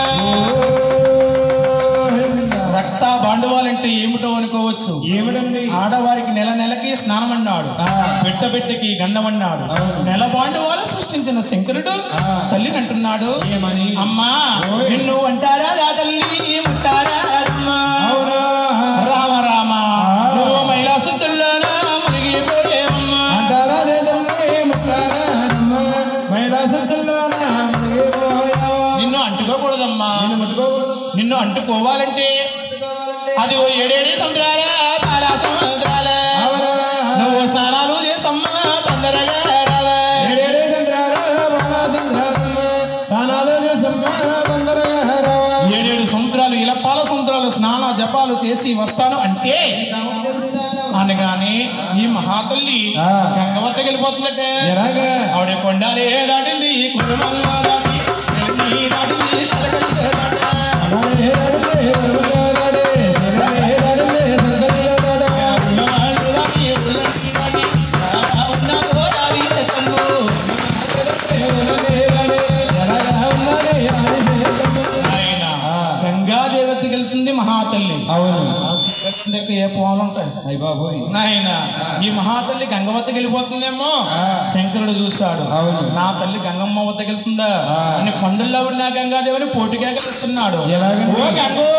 రక్త బాండవాలంటే ఏమిటో అనుకోవచ్చు ఏమిటండి ఆడవారికి నెల నెలకి స్నానం అన్నాడు ఆ. బిడ్డ బిడ్డకి గండం అన్నాడు అవును. నెల బాండవాలు సృష్టించిన శంకరుడు ఆ. తల్లిని అంటున్నాడు ఏమని అమ్మా ఓయ్. నిన్ను అంటారా రా తల్లి ముట్టారా అమ్మా అవునా రామ రామ ఆ. నువ్వు మహిళా శుద్ధుల్లోనా మునిగిపోయేవమ్మా అంటారా లేదండి ముట్టారా అమ్మా మహిళా సంచుల్లోన మునిగిపోయావా? నిన్ను అంటుకోకూడదమ్మా నిన్ను ముట్టుకోకూడదు నిన్ను అంటుకోవాలంటే అది ఓ ఏడేడి సముద్రాల పాలా సముద్రాల అవునా నువ్వు స్నానాలు చేసమ్మా తొందరగా రావా ఏడేడే చంద్రాలు బాలా చంద్రాలమ్మ తానాలు చేసమ్మా తొందరగా రావా ఏడేడు సముద్రాలు ఇలా పాల సముద్రాలు స్నాన జపాలు చేసి వస్తాను అంటే అనగానే ఈ మహాతల్లి ఆ. గంగ వద్దకు వెళ్ళిపోతుందటే ఎలాగా ఆవిడ కొండాలే దాటింది కుటుంబంగా దాటి ఎన్ని దాటింది సలకలిసే దాట. అలానే నడిచే నడుగాడే, శిరమే నడిచే నడగలిగాడా. ఉన్నవాళ్ళు దాటి, ఉన్నది దాటి, చాలా ఉన్నదో దారి తెచ్చను. శిరమే నడే, ఎలాగా ఉన్నది అది శిరమే. ఆయన గంగాదేవతకి వెళ్తుంది మహాతల్లి అవును ఆ శిఖరం దగ్గర ఏ పోలు ఉంటాయి అయ్య బాబోయ్ నాయన ఈ మహాతల్లి గంగ వద్దకు వెళ్ళిపోతుందేమో ఆ. శంకరుడు చూశాడు అవును. నా తల్లి గంగమ్మ వద్దకు వెళ్తుందా ఆ. అని కొండల్లో ఉన్న గంగాదేవిని పోటీగా కలుస్తున్నాడు ఎలాగండి? ఓ గంగో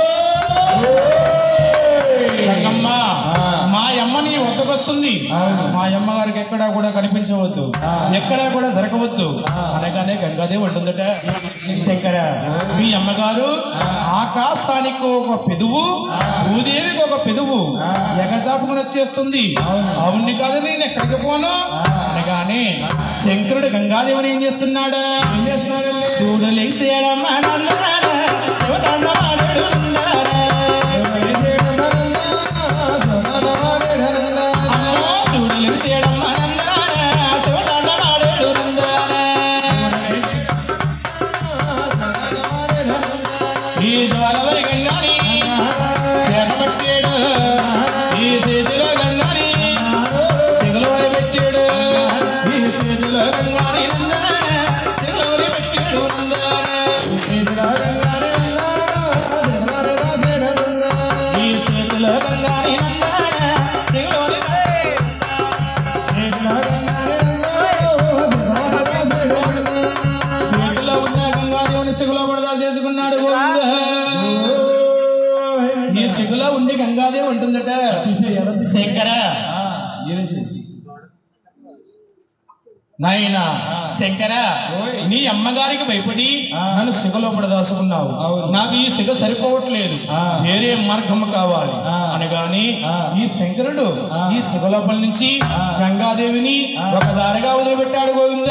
గంగమ్మ ఆ. మా అమ్మ నీ వద్దకు వస్తుంది అవును. మా అమ్మ గారికి ఎక్కడా కూడా కనిపించవద్దు ఆ. ఎక్కడా కూడా దొరకవద్దు ఆ. అనగానే గంగాదేవి ఉంటుందట శంకర మీ అమ్మగారు ఆకాశానికి ఒక పెదువు భూదేవికి ఒక పెదువు ఎగసాపుకుని వచ్చేస్తుంది అవును. అవును కాదు నేను ఎక్కడికి పోను ఆ. అనగానే శంకరుడు గంగాదేవుని ఏం చేస్తున్నాడు ఏం చేస్తున్నాడండి చూడలేసేయడమ్మా నన్నాడా, శివతాండవాడు ఉన్నాడా. అమ్మో, చూడలేసేయడమ్మా నన్నాడా, శివతాండవాడు ఉన్నాడా. ఈ జ్వాలవరి గంగాని చేపట్టాడు ఈ చేతిలో గంగాని సిగలవరి పెట్టాడు ఈ చేతిలో గంగాని నందాన సిగలవరి పెట్టాడు నందాన ఈ చేతిలో గంగాని నందాన సిగలవరి చేతిలో ఉన్న గంగాదేవుని సిగులో పడదా చేసుకున్నాడు గోవింద ఈ సిగులో ఉండి గంగాదేవి ఉంటుందట శంకర నాయన శంకర నీ అమ్మగారికి భయపడి నన్ను సిగలో పడదాసుకున్నావు నాకు ఈ సిగ సరిపోవట్లేదు వేరే మార్గం కావాలి అనగాని ఈ శంకరుడు ఈ సిగలోపల నుంచి గంగాదేవిని ఒక దారిగా వదిలిపెట్టాడు గోవింద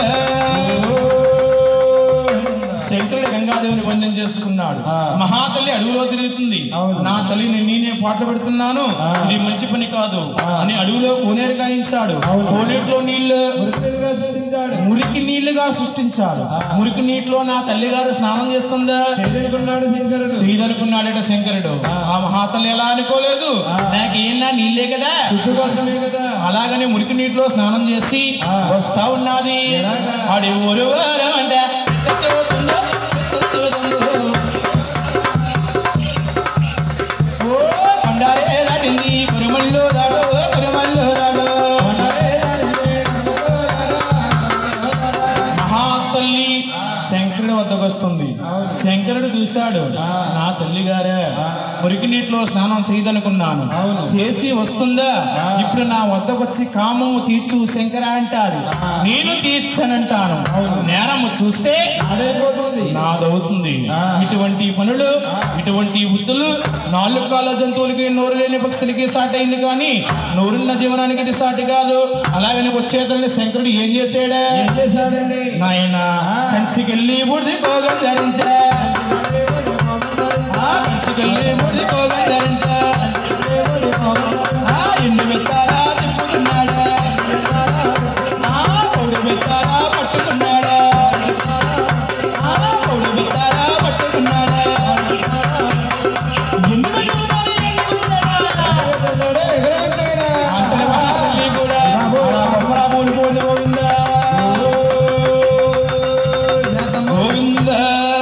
శంకరుడు గంగాదేవిని బంధం చేసుకున్నాడు మహాతల్లి అడవిలో తిరుగుతుంది నా తల్లిని నేనే పాటలు పెడుతున్నాను ఇది మంచి పని కాదు అని అడవిలో కోనేరు గాయించాడు కోనేరులో నీళ్లు మురికి నీళ్లుగా సృష్టించాడు మురికి నీటిలో నా తల్లి గారు స్నానం చేస్తుందా శంకరుడు శ్రీధరుకున్నాడట శంకరుడు ఆ మహాతల్లి ఎలా అనుకోలేదు నాకేనా నీళ్ళే కదా శిశు కోసమే కదా అలాగనే మురికి నీటిలో స్నానం చేసి వస్తా ఉన్నది ఎలాగా? ఆడి ఊరు వారం అంట చిట్ట చూస్తుందో, చిట్ట చూస్తుందో. ఓ కొండారే దాటింది కురుమల్లో దాడు కురుమల్లో దాడు మహాతల్లి శంకరుడు వద్దకు వస్తుంది శంకరుడు చూశాడు నా తల్లి గారే మురికి నీటిలో స్నానం చేయదనుకున్నాను చేసి వస్తుందా ఇప్పుడు నా వద్దకు వచ్చి కామము తీర్చు శంకర అంటారు నేను తీర్చనంటాను నేరము చూస్తే అదైపోతుంది నాదవుతుంది ఇటువంటి పనులు ఇటువంటి వృత్తులు నాలుగు కాళ్ళ జంతువులకి నోరు లేని పక్షులకి సాటి అయింది కానీ నోరున్న జీవనానికి ఇది సాటి కాదు అలాగని వచ్చేతల్ని శంకరుడు ఏం చేశాడా ఏం చేశాడండి నాయన కంచికెళ్ళి బుడిది కోగం ధరించా ఆ కంచికెళ్ళి బుడిది కోగం ధరించా ఆ ఎండు మెత్తారా తిప్పుతున్నాడా ఆ పొడి మెత్తారా పట్టుకున్నాడా ఆ పొడి మెత్తారా పట్టుకున్నాడా ఎండు మెత్తారా ఎన్నుకున్నాడా? అంతటి మహాతల్లి కూడా ఆ బొమ్మల పూలు పోసి గోవిందా. గోవిందా.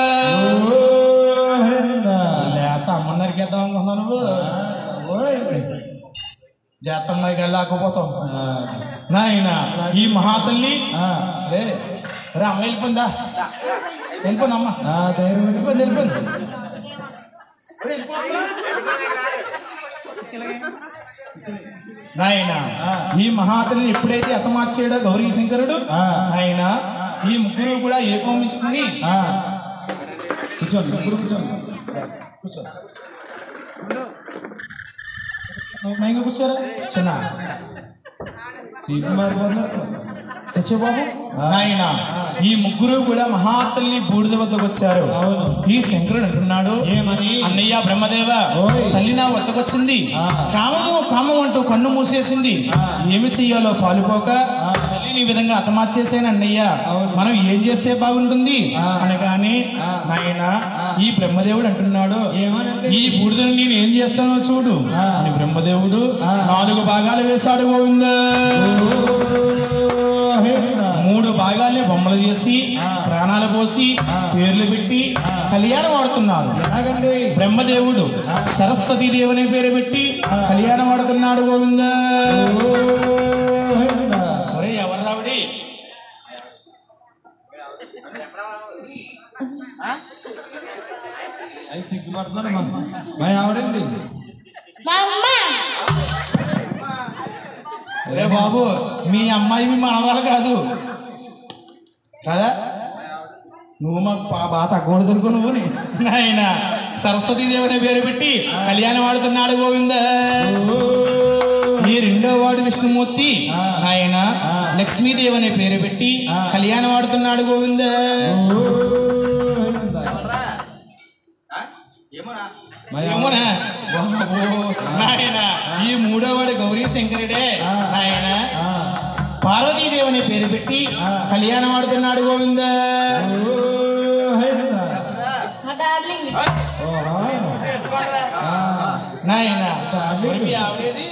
లేత అమ్మన్నరికి వేద్దాం అనుకున్నావు నువ్వు జాతమ్మాయికి వెళ్ళాకపోతాం నాయన ఈ మహాతల్లి రే రే అమ్మ వెళ్ళిపోయిందా వెళ్ళిపోయింది అమ్మ వెళ్ళిపోయింది వెళ్ళిపోయింది నాయన ఈ మహాతల్లిని ఎప్పుడైతే అతమార్చాడో గౌరీ శంకరుడు ఆయన ఈ ముగ్గురు కూడా ఏకోమించుకుని కూర్చోండి ముగ్గురు కూర్చోండి మైంగా కూర్చోరా చిన్న సీట్లు మారిపోతున్నారు తెచ్చే బాబు నాయన ఈ ముగ్గురు కూడా మహాతల్లి బూడిద వద్దకు వచ్చారు ఈ శంకరుడు అంటున్నాడు ఏమని అన్నయ్య బ్రహ్మదేవ ఓయ్. తల్లి నా వద్దకొచ్చింది కామము కామం అంటూ కన్ను మూసేసింది ఏమి చెయ్యాలో పాలుపోక తల్లిని ఈ విధంగా అతమార్చేసాను అన్నయ్య మనం ఏం చేస్తే బాగుంటుంది అనగానే నాయన ఈ బ్రహ్మదేవుడు అంటున్నాడు ఏమనంటే ఈ బూడిదను నేను ఏం చేస్తానో చూడు అని బ్రహ్మదేవుడు నాలుగు భాగాలు వేశాడు గోవింద మూడు భాగాల్ని బొమ్మలు చేసి ప్రాణాలు పోసి పేర్లు పెట్టి కళ్యాణం ఆడుతున్నారు ఎలాగండి బ్రహ్మదేవుడు సరస్వతీ దేవి అనే పేరు పెట్టి కళ్యాణం ఆడుతున్నాడు గోవింద ఒరే ఎవరు రావిడి అది సిగ్గుపడుతున్నారు మా మా ఆవిడండి ఒరే బాబు మీ అమ్మాయి మీ మనవరాలు కాదు కదా నువ్వు మాకు బా- బాగా తక్కువ దొరుకు నువ్వు నాయన సరస్వతీ దేవి అనే పేరు పెట్టి కళ్యాణం ఆడుతున్నాడు గోవింద ఈ ఈ రెండో వాడు విష్ణుమూర్తి ఆయన లక్ష్మీదేవి అనే పేరు పెట్టి కళ్యాణం ఆడుతున్నాడు గోవింద యమున నాయన ఈ మూడో వాడు గౌరీ శంకరుడే నాయన పార్వతీదేవి అనే పేరు పెట్టి కళ్యాణం ఆడుతున్నాడు గోవింద మా డార్లింగ్ నాయన మరి మీ ఆవిడేది?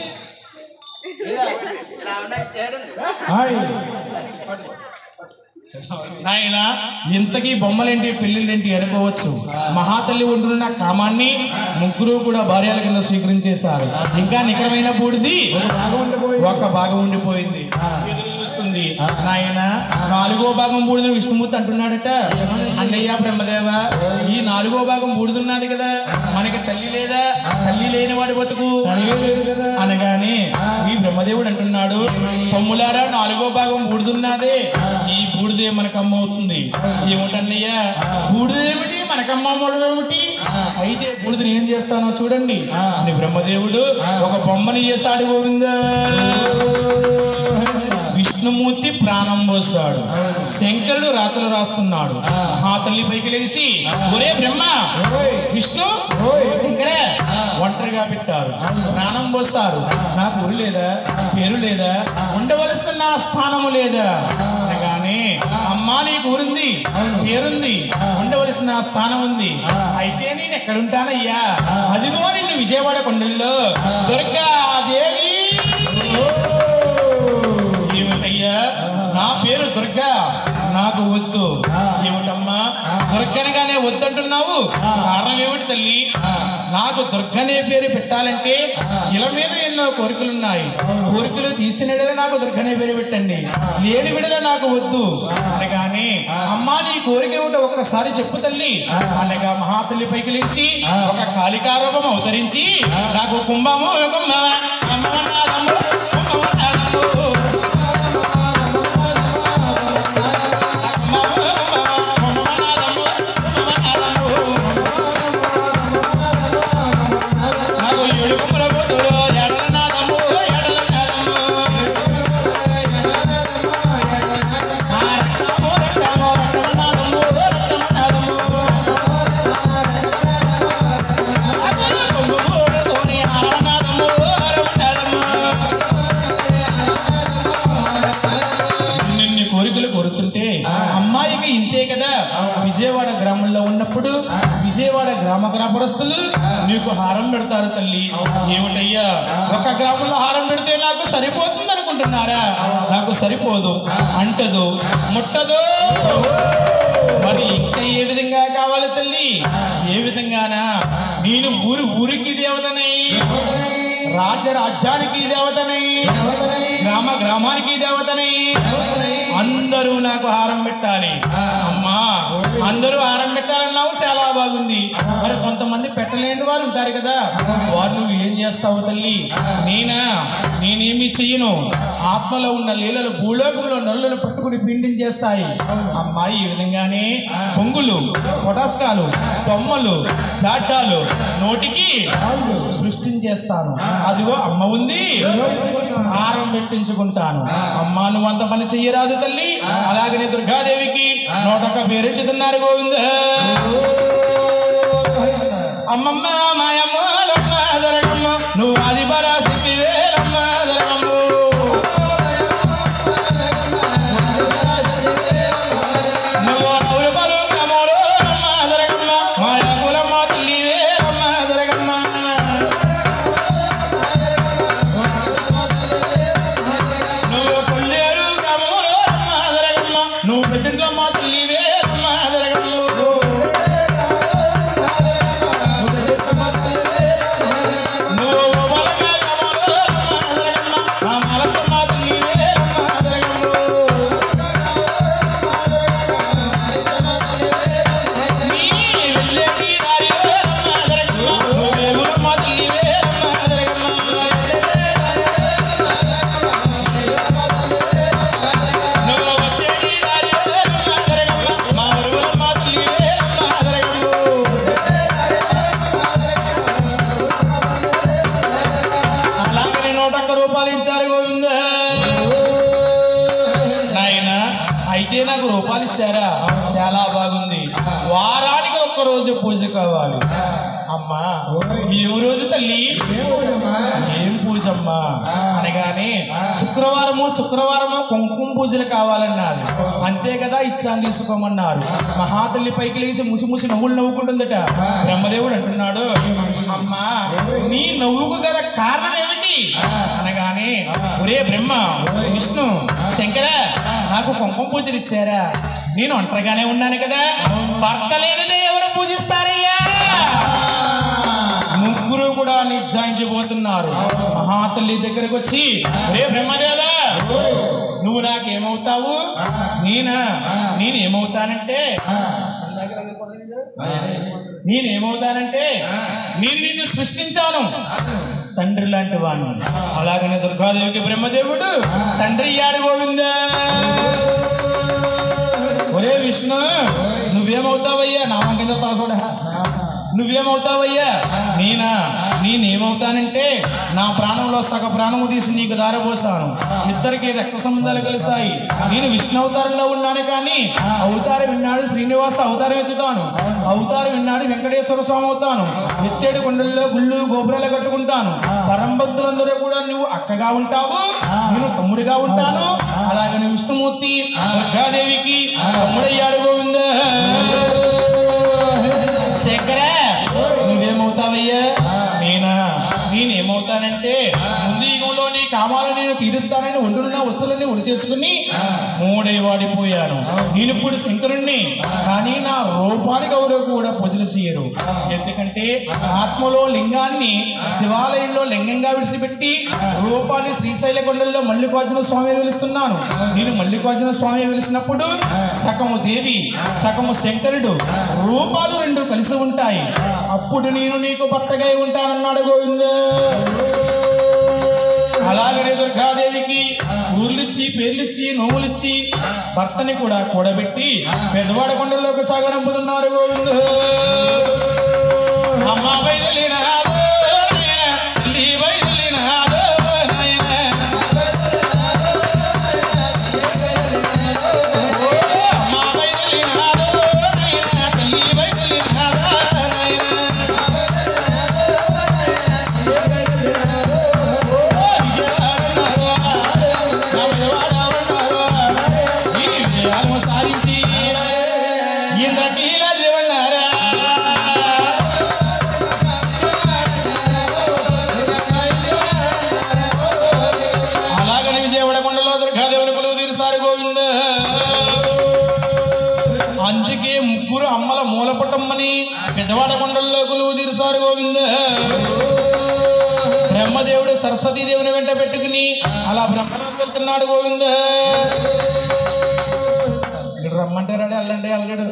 నాయన ఇంతకీ బొమ్మలేంటి పెళ్ళిళ్ళేంటి అనుకోవచ్చు మహాతల్లి ఉంటున్న కామాన్ని ముగ్గురు కూడా భార్యల కింద స్వీకరించేశారు ఇంకా నికరమైన బూడిది ఒక భాగం ఉండిపోయింది ఎదురు చూస్తుంది నాయన నాలుగో భాగం బూడిద విష్ణుమూర్తి అంటున్నాడట అన్నయ్య బ్రహ్మదేవ ఈ నాలుగో భాగం బూడిదున్నది కదా మనకి తల్లి లేదా తల్లి లేని వాడి బతుకు అనగానే ఈ బ్రహ్మదేవుడు అంటున్నాడు తమ్ములారా నాలుగో భాగం బూడిదున్నదే ఈ బూడిదే మనకమ్మ అవుతుంది ఏమిటన్నయ్యా బూడిదేమిటి మనకమ్మ అమ్మడం ఏమిటి అయితే బూడిదని ఏం చేస్తానో చూడండి అని బ్రహ్మదేవుడు ఒక బొమ్మని చేశాడు గోవిందా విష్ణుమూర్తి ప్రాణం పోస్తాడు శంకరుడు రాతలు రాస్తున్నాడు ఆ తల్లి పైకి లేచి ఒరే బ్రహ్మ విష్ణు ఇక్కడే ఒంటరిగా పెట్టారు ప్రాణం పోస్తారు నాకు ఊరు లేదా పేరు లేదా ఉండవలసిన స్థానము లేదా అనగానే అమ్మా నీకు ఊరుంది పేరుంది ఉండవలసిన స్థానం ఉంది అయితే నేను ఎక్కడుంటానయ్యా అదిగో నిన్ను విజయవాడ కొండల్లో దుర్గా దేవి ఏమిటయ్యా నా పేరు దుర్గా నాకు వద్దు ఏమిటమ్మా దుర్గనగానే వద్దంటున్నావు కారణం ఏమిటి తల్లి నాకు దుర్గనే పేరు పెట్టాలంటే ఇల మీద ఎన్నో కోరికలున్నాయి కోరికలు తీర్చిన విడల నాకు దుర్గనే పేరు పెట్టండి లేని విడల నాకు వద్దు అనగానే అమ్మా నీ కోరిక ఏమిటో ఒకసారి చెప్పు తల్లి అనగా మహాతల్లి పైకి లేచి ఒక కాళికారూపం అవతరించి నాకు కుంభము కుంభమ అమ్మనాదము, కుంభమనాదము. నాకు ఎడుగుముల బొట్టులో ఎడలనాదము, ఎడలనాదము. ఆ రక్తము, రక్తము, రక్తమనాదము, రక్తమనాదము. అతను కుంభమూడతోని ఆరనాదము, ఆరనాదము. నిన్ని కోరికలు కోరుతుంటే అమ్మాయికి ఇంతే కదా విజయవాడ గ్రామంలో ఉన్నప్పుడు విజయవాడ గ్రామ గ్రామస్తులు నీకు హారం పెడతారు తల్లి ఏమిటయ్యా ఒక గ్రామంలో హారం పెడితే నాకు సరిపోతుంది అనుకుంటున్నారా నాకు సరిపోదు అంటదు ముట్టదు మరి ఇంకా ఏ విధంగా కావాలి తల్లి ఏ విధంగానా నేను ఊరు ఊరికి దేవతనై రాజ్య రాజ్యానికి దేవతనై గ్రామ గ్రామానికి దేవతనై అందరూ నాకు హారం పెట్టాలి అమ్మా అందరూ హారం పెట్టాలన్నావు చాలా బాగుంది మరి కొంతమంది పెట్టలేని వారు ఉంటారు కదా వారు నువ్వు ఏం చేస్తావు తల్లి నేనా నేనేమి చెయ్యను ఆత్మలో ఉన్న లీలలు భూలోకంలో నల్లులు పట్టుకుని పిండించేస్తాయి అమ్మాయి ఈ విధంగానే పొంగులు పొటాస్కాలు తొమ్మలు చాటాలు నోటికి సృష్టించేస్తాను అదిగో అమ్మ ఉంది హారం పెట్టించుకుంటాను అమ్మ నువ్వు అంత పని చెయ్యరాదు తల్లి అలాగనే దుర్గాదేవికి నోటొక్క పేరెచ్చుతున్నారు గోవింద అమ్మమ్మ మాయమ్మ లమ్మ దరగమ్మ నువ్వు ఆది పరాశక్తి వేరమ్మ దరగమ్మ నువ్వు నవ్వులు పలు గ్రామంలో రమ్మ దరగమ్మ మాయా కులమ్మ తల్లి వేరమ్మ దరగమ్మ నువ్వు కొల్లేరు గ్రామంలో రమ్మ దరగమ్మ నువ్వు పెద్దమ్మ తల్లి వేరమ్మ దరగమ్మ చాలా బాగుంది వారానికి ఒక్క రోజు పూజ కావాలి అమ్మా ఏ రోజు తల్లి ఏం పూజమ్మా అనగానే శుక్రవారము శుక్రవారము కుంకుమ పూజలు కావాలన్నారు అంతే కదా ఇచ్చాను తీసుకోమన్నారు మహాతల్లి పైకి లేచి ముసి ముసి నవ్వులు నవ్వుకుంటుందట బ్రహ్మదేవుడు అంటున్నాడు అమ్మా నీ నవ్వుకు గల కారణం ఏమిటి అనగానే ఒరే బ్రహ్మ విష్ణు శంకర నాకు కుంకుమ పూజలు ఇచ్చారా నేను ఒంటరిగానే ఉన్నాను కదా భర్త లేనిదే ఎవరు పూజిస్తారయ్యా ముగ్గురు కూడా నిశ్చయించబోతున్నారు మహాతల్లి దగ్గరకు వచ్చి రే బ్రహ్మదేవా నువ్వు నాకేమవుతావు నేనా నేనేమవుతానంటే నేనేమవుతానంటే నేను నిన్ను సృష్టించాను తండ్రి లాంటి వాడిని అలాగనే దుర్గాదేవికి బ్రహ్మదేవుడు తండ్రి అయ్యాడు గోవింద ఒరే విష్ణు నువ్వేమవుతావయ్యా నా వంక తలసోడ నువ్వేమవుతావయ్యా నేనా నేనేమవుతానంటే నా ప్రాణంలో సగ ప్రాణము తీసి నీకు దారపోసాను ఇద్దరికి రక్త సంబంధాలు కలిసాయి నేను విష్ణు అవతారంలో ఉన్నాను కానీ అవతారం విన్నాడు శ్రీనివాస అవతారం ఎత్తుతాను అవతారం విన్నాడు వెంకటేశ్వర స్వామి అవుతాను ఎత్తేడు కొండల్లో గుళ్ళు గోపురాలు కట్టుకుంటాను పరంభక్తులందరూ కూడా నువ్వు అక్కగా ఉంటావు నేను తమ్ముడిగా ఉంటాను అలాగని విష్ణుమూర్తి దుర్గాదేవికి తమ్ముడయ్యాడు గోవింద శంకర నువ్వేమవుతావయ్యా నేనా నేనేమవుతానంటే ముందు యుగంలో నీ కామాలు నేను తీరుస్తానని ఒంటున్న వస్తువులన్నీ ఒడి చేసుకుని మూడే వాడిపోయాను నేను ఇప్పుడు శంకరుణ్ణి కానీ నా రూపానికి ఎవరు కూడా పూజలు చేయరు ఎందుకంటే ఆత్మలో లింగాన్ని శివాలయంలో లింగంగా విడిచిపెట్టి రూపాన్ని శ్రీశైల కొండల్లో మల్లికార్జున స్వామి వెలుస్తున్నాను నేను మల్లికార్జున స్వామి వెలిసినప్పుడు సగము దేవి సగము శంకరుడు రూపాలు రెండు కలిసి ఉంటాయి అప్పుడు నేను నీకు భర్తగా ఉంటానన్నాడు గోవింద అలాగనే దుర్గాదేవికి ఊర్లిచ్చి పేర్లిచ్చి నోములిచ్చి భర్తని కూడా కూడబెట్టి పెదవాడ కొండల్లోకి సాగరంపుతున్నారు గోవింద అమ్మ బయలునాదో తల్లి బయలునాదో నాయన. అమ్మ బయలునాదో నాయన, తల్లి బయలునాదో నాయన. అలాగని విజయవాడ కొండలో దుర్గాదేవుని కొలువు తీరుసారి గోవింద అందుకే ముగ్గురు అమ్మల మూలపటమ్మని విజయవాడ కొండల్లో కొలువు తీరుసారి గోవింద బ్రహ్మదేవుడు సరస్వతీదేవుని వెంట పెట్టుకుని అలా బ్రహ్మలోకి వెళ్తున్నాడు గోవింద ఇక్కడ రమ్మంటే రాడు అల్లంటే అల్లడు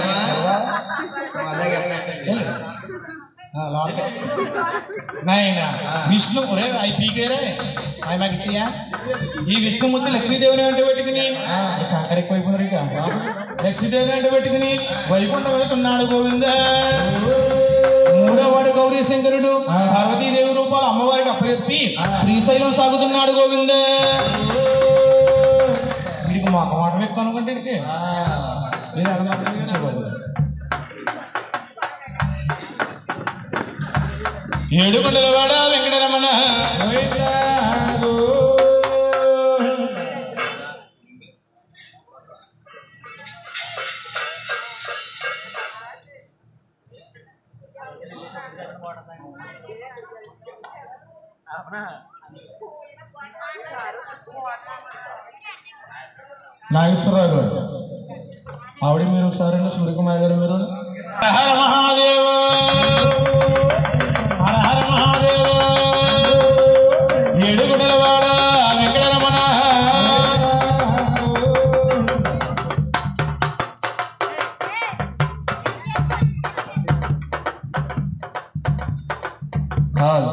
నాయన విష్ణు ఒరే అవి పీకేరే అవి మాకు ఇచ్చయా ఈ విష్ణుమూర్తి లక్ష్మీదేవిని వెంట పెట్టుకుని కాకర ఎక్కువైపోయారు ఇక లక్ష్మీదేవిని వెంట పెట్టుకుని వైకుంఠం వెళుతున్నాడు గోవింద మూడోవాడు గౌరీ శంకరుడు పార్వతీదేవి రూపాలు అమ్మవారికి అప్పచెప్పి శ్రీశైలం సాగుతున్నాడు గోవింద వీడికి మాకు మాట ఎక్కువ అనుకుంటే వీడికి. మీరు అనుమానించకూడదు. ఏడుకొండలవాడ వెంకటరమణ నాగేశ్వరరావు గారు ఆవిడ మీరు ఒకసారి సూర్యకుమార్ గారు మీరు హర హర మహాదేవ హర హర మహాదేవ ఏడుకొండలవాడ వెంకటరమణ హాల్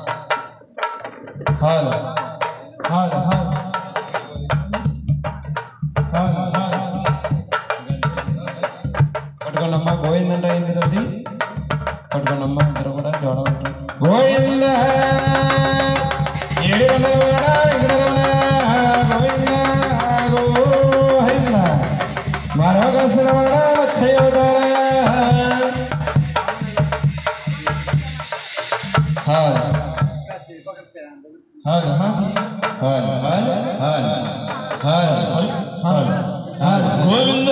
హాల్ హాల్ హాల్ హాల్ హాల్ పట్టుకోండమ్మా గోవిందంట ఏంటిదండి పట్టుకోండమ్మా ఇద్దరు కూడా జోడ గోవింద ఏడు వందల వేల వెంకటరమణ గోవింద గోవింద మరొక శ్రవణ వచ్చయోదర హాయ్ హాయ్ హాయ్ హాయ్ హాయ్ హాయ్ హాయ్ గోవింద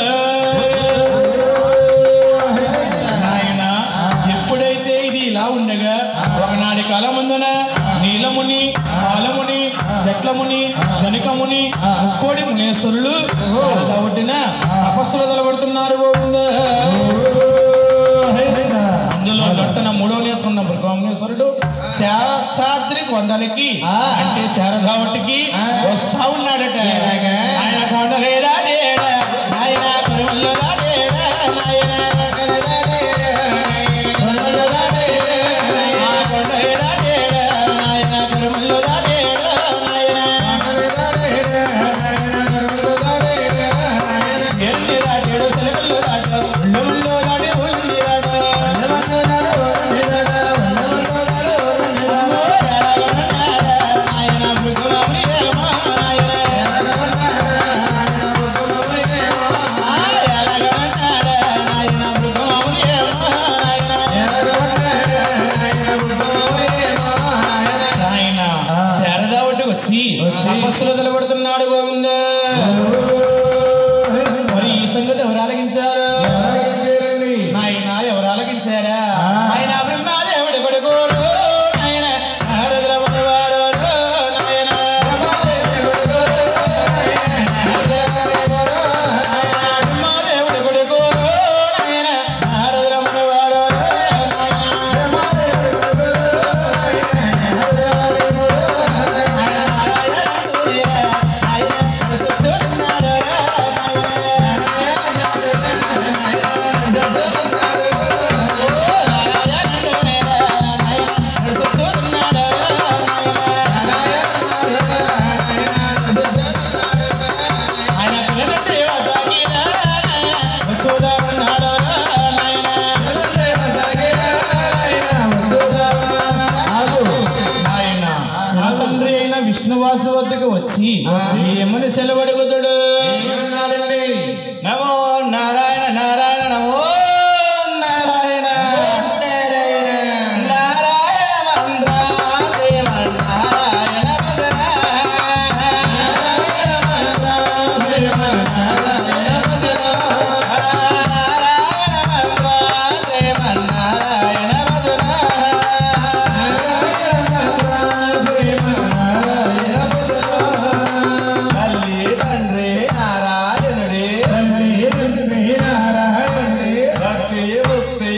నాయన ఎప్పుడైతే ఇది ఇలా ఉండగా ఒకనాటి కాలమందున నీలముని పాలముని చెట్లముని జనకముని ముక్కోడి మునేశ్వరులు ఒడ్డిన తపస్సులు తలబడుతున్నారు గోవింద అందులో లొట్టన మూడో నేస్తున్న భృగమునేశ్వరుడు శాస్త్రి కొండలకి అంటే శారదావటికి వస్తా ఉన్నాడట ఆయన కొండలేదా డేడా, నాయన కరువుల్లోదా డేడా, నాయన. ఆ కొండలేదా డేడా, నాయన కరువుల్లోదా డేడా, నాయన. ఎల్లిరా డేడు, సెలవుల్లోదా డేడు, ఉళ్ళుల్లోదా డేడు, ఉల్లిరాడు. నాయన భృగువమ్మి ఏమో, నాయన. శారదా ఒడ్డు వచ్చి తపస్సులు నిలబడుతున్నాడు గోవింద మరి ఈ సంగతి ఎవరు ఆలకించారు నాయన ఎవరు ఆలకించారా ఆయన బ్రహ్మదేవుడి కొడుకోడు నాయన నారదుల మనవాడు నాయన బ్రహ్మదేవుడి కొడుకోడు నాయన నారదుల మనవాడు ఆయన పిల్లలంటే ఆయన నా తండ్రి అయిన విష్ణువాసు వద్దకు వచ్చి ఏమని సెలవడుగుతాడు నమో నారాయణ నారాయణ నమో నారాయణ నారాయణ మంత్ర దేవ నారాయణ తల్లి తండ్రి నారాయణుడే భక్తి ముక్తి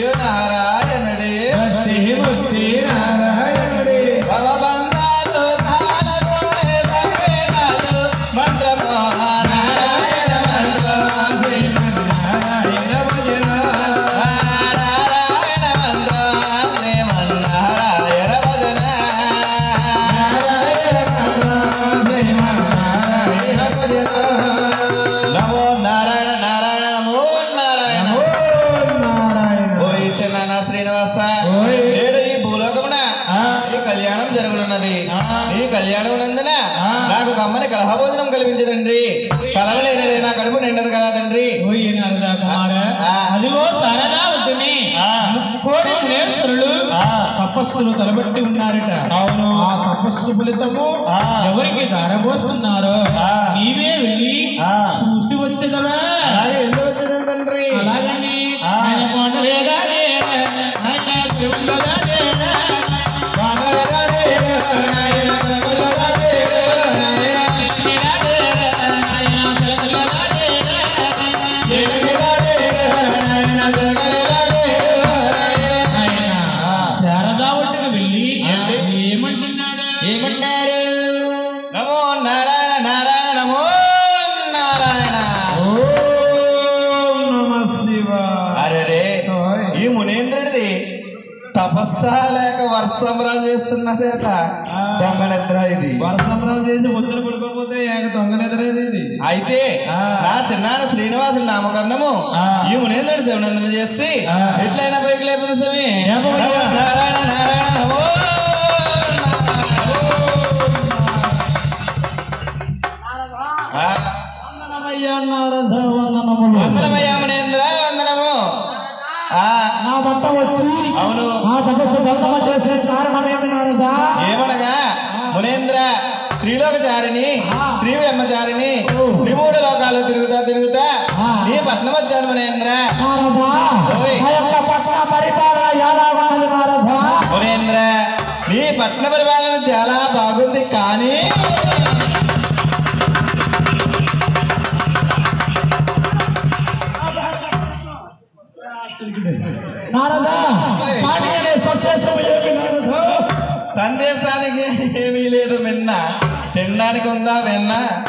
నారాయణుడే భవబంధాలు కాలతోనే సంవేదాలు మంత్రమో నారాయణ మంత్రం శ్రీమన్నారాయణ భజన నారాయణ మంత్రం శ్రీమన్నారాయణ భజన నమో నారాయణ నారాయణ నమో నారాయణ ఓయ్ చిన్న శ్రీనివాస నేడు ఈ భూలోకమున ఈ కళ్యాణం జరుగునున్నది ఈ కళ్యాణం నందున నాకు కమ్మని కలహభోజనం కలిగించదండి కలవలేనిది నా కడుపు నిండదు కదా తండ్రి ఓయ్ నారదా కుమార ఆ. అదిగో శారదా వద్దని ఆ. ముక్కోడి మునేశ్వరులు తపస్సులు తలబెట్టి ఉన్నారట అవును. ఆ తపస్సు ఫలితము ఆ. ఎవరికి దారబోస్తున్నారో ఆ. నీవే వెళ్ళి ఆ. చూసి వచ్చేదవా అలాగే ఎందుకు వచ్చింది తండ్రి అలాగని ఆ. ఆయన కొండలేదా లేడా? ఆయన తిరుమలదా లేడా? లేడా లేడా? ఆయన తిరుమలదా లేడా? ఆయన శారదా ఒడ్డుకు వెళ్ళి ఏమంటున్నాడు ఏమన్నారు నమో నారాయణ నారాయణ నమో నారాయణ అరే ఈ మునీంద్రుడిది తపస్స లేక వర్షంరాలు చేస్తున్న చేత దొంగ నిద్ర ఇది వర్షంరాలు చేసి ముద్దలు పడుకోకపోతే ఏక దొంగ నిద్రేది ఇది అయితే నా చిన్నాన్న శ్రీనివాసుని నామకరణము ఈ మునేంద్రుడు శివనందన చేసి ఎట్లయినా పైకి లేపదు స్వామి నారాయణ నారాయణ నమో ఆ, వందనమయ్యా నారద వందన వందనములు వందనమయ్యా మునేంద్ర వందనము ఆ నా వంట వచ్చి అవును ఆ తపస్సు భంగమ చేసే కారణం ఏమి నారదా ఏమనగా మునేంద్ర త్రిలోకచారిని త్రివ్రహ్మచారిని త్రిమూడు లోకాలు తిరుగుతా తిరుగుతా నీ పట్నం వచ్చాను మునేంద్ర నారదా ఓయ్. ఆ యొక్క పట్టణ పరిపాలన ఎలా ఉన్నది నారదా మునేంద్ర నీ పట్న పరిపాలన చాలా బాగుంది కానీ నారదా సాటి అనే సందేశం ఏమి నారదా సందేశానికి ఏమీ లేదు మిన్న తినడానికి ఉందా వెన్న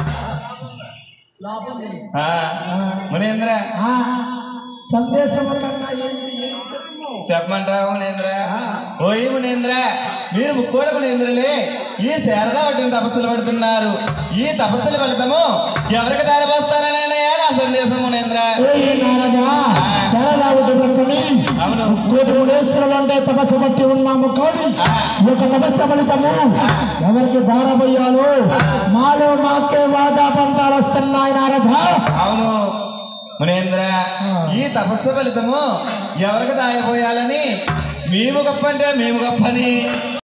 ఆ, మునేంద్ర ఆ, సందేశం కన్నా ఏమి ఏమి చెప్పుము? చెప్పమంటావా మునేంద్ర ఓయ్ మునేంద్ర మీరు ముక్కోడ మునేంద్రలే ఈ శారదా పట్టిన తపస్సులు పడుతున్నారు ఈ తపస్సుల ఫలితము ఎవరికి దారిపోస్తారనే నా సందేశం మునేంద్ర ఓయ్ నారదా సరదా ఉట్టుకొని అవును కోటి ముడేశ్వరులు అంటే తపస్సు బట్టి ఉన్నాము కానీ ఈ యొక్క తపస్సు ఫలితము ఎవరికి దారబోయాలో మాలో మాకే వాదా పంతాలు వస్తున్నాయి నారదా అవును మునేంద్ర ఈ తపస్సు ఫలితము ఎవరికి దారిపోయాలని మేము గొప్ప అంటే మేము గొప్పని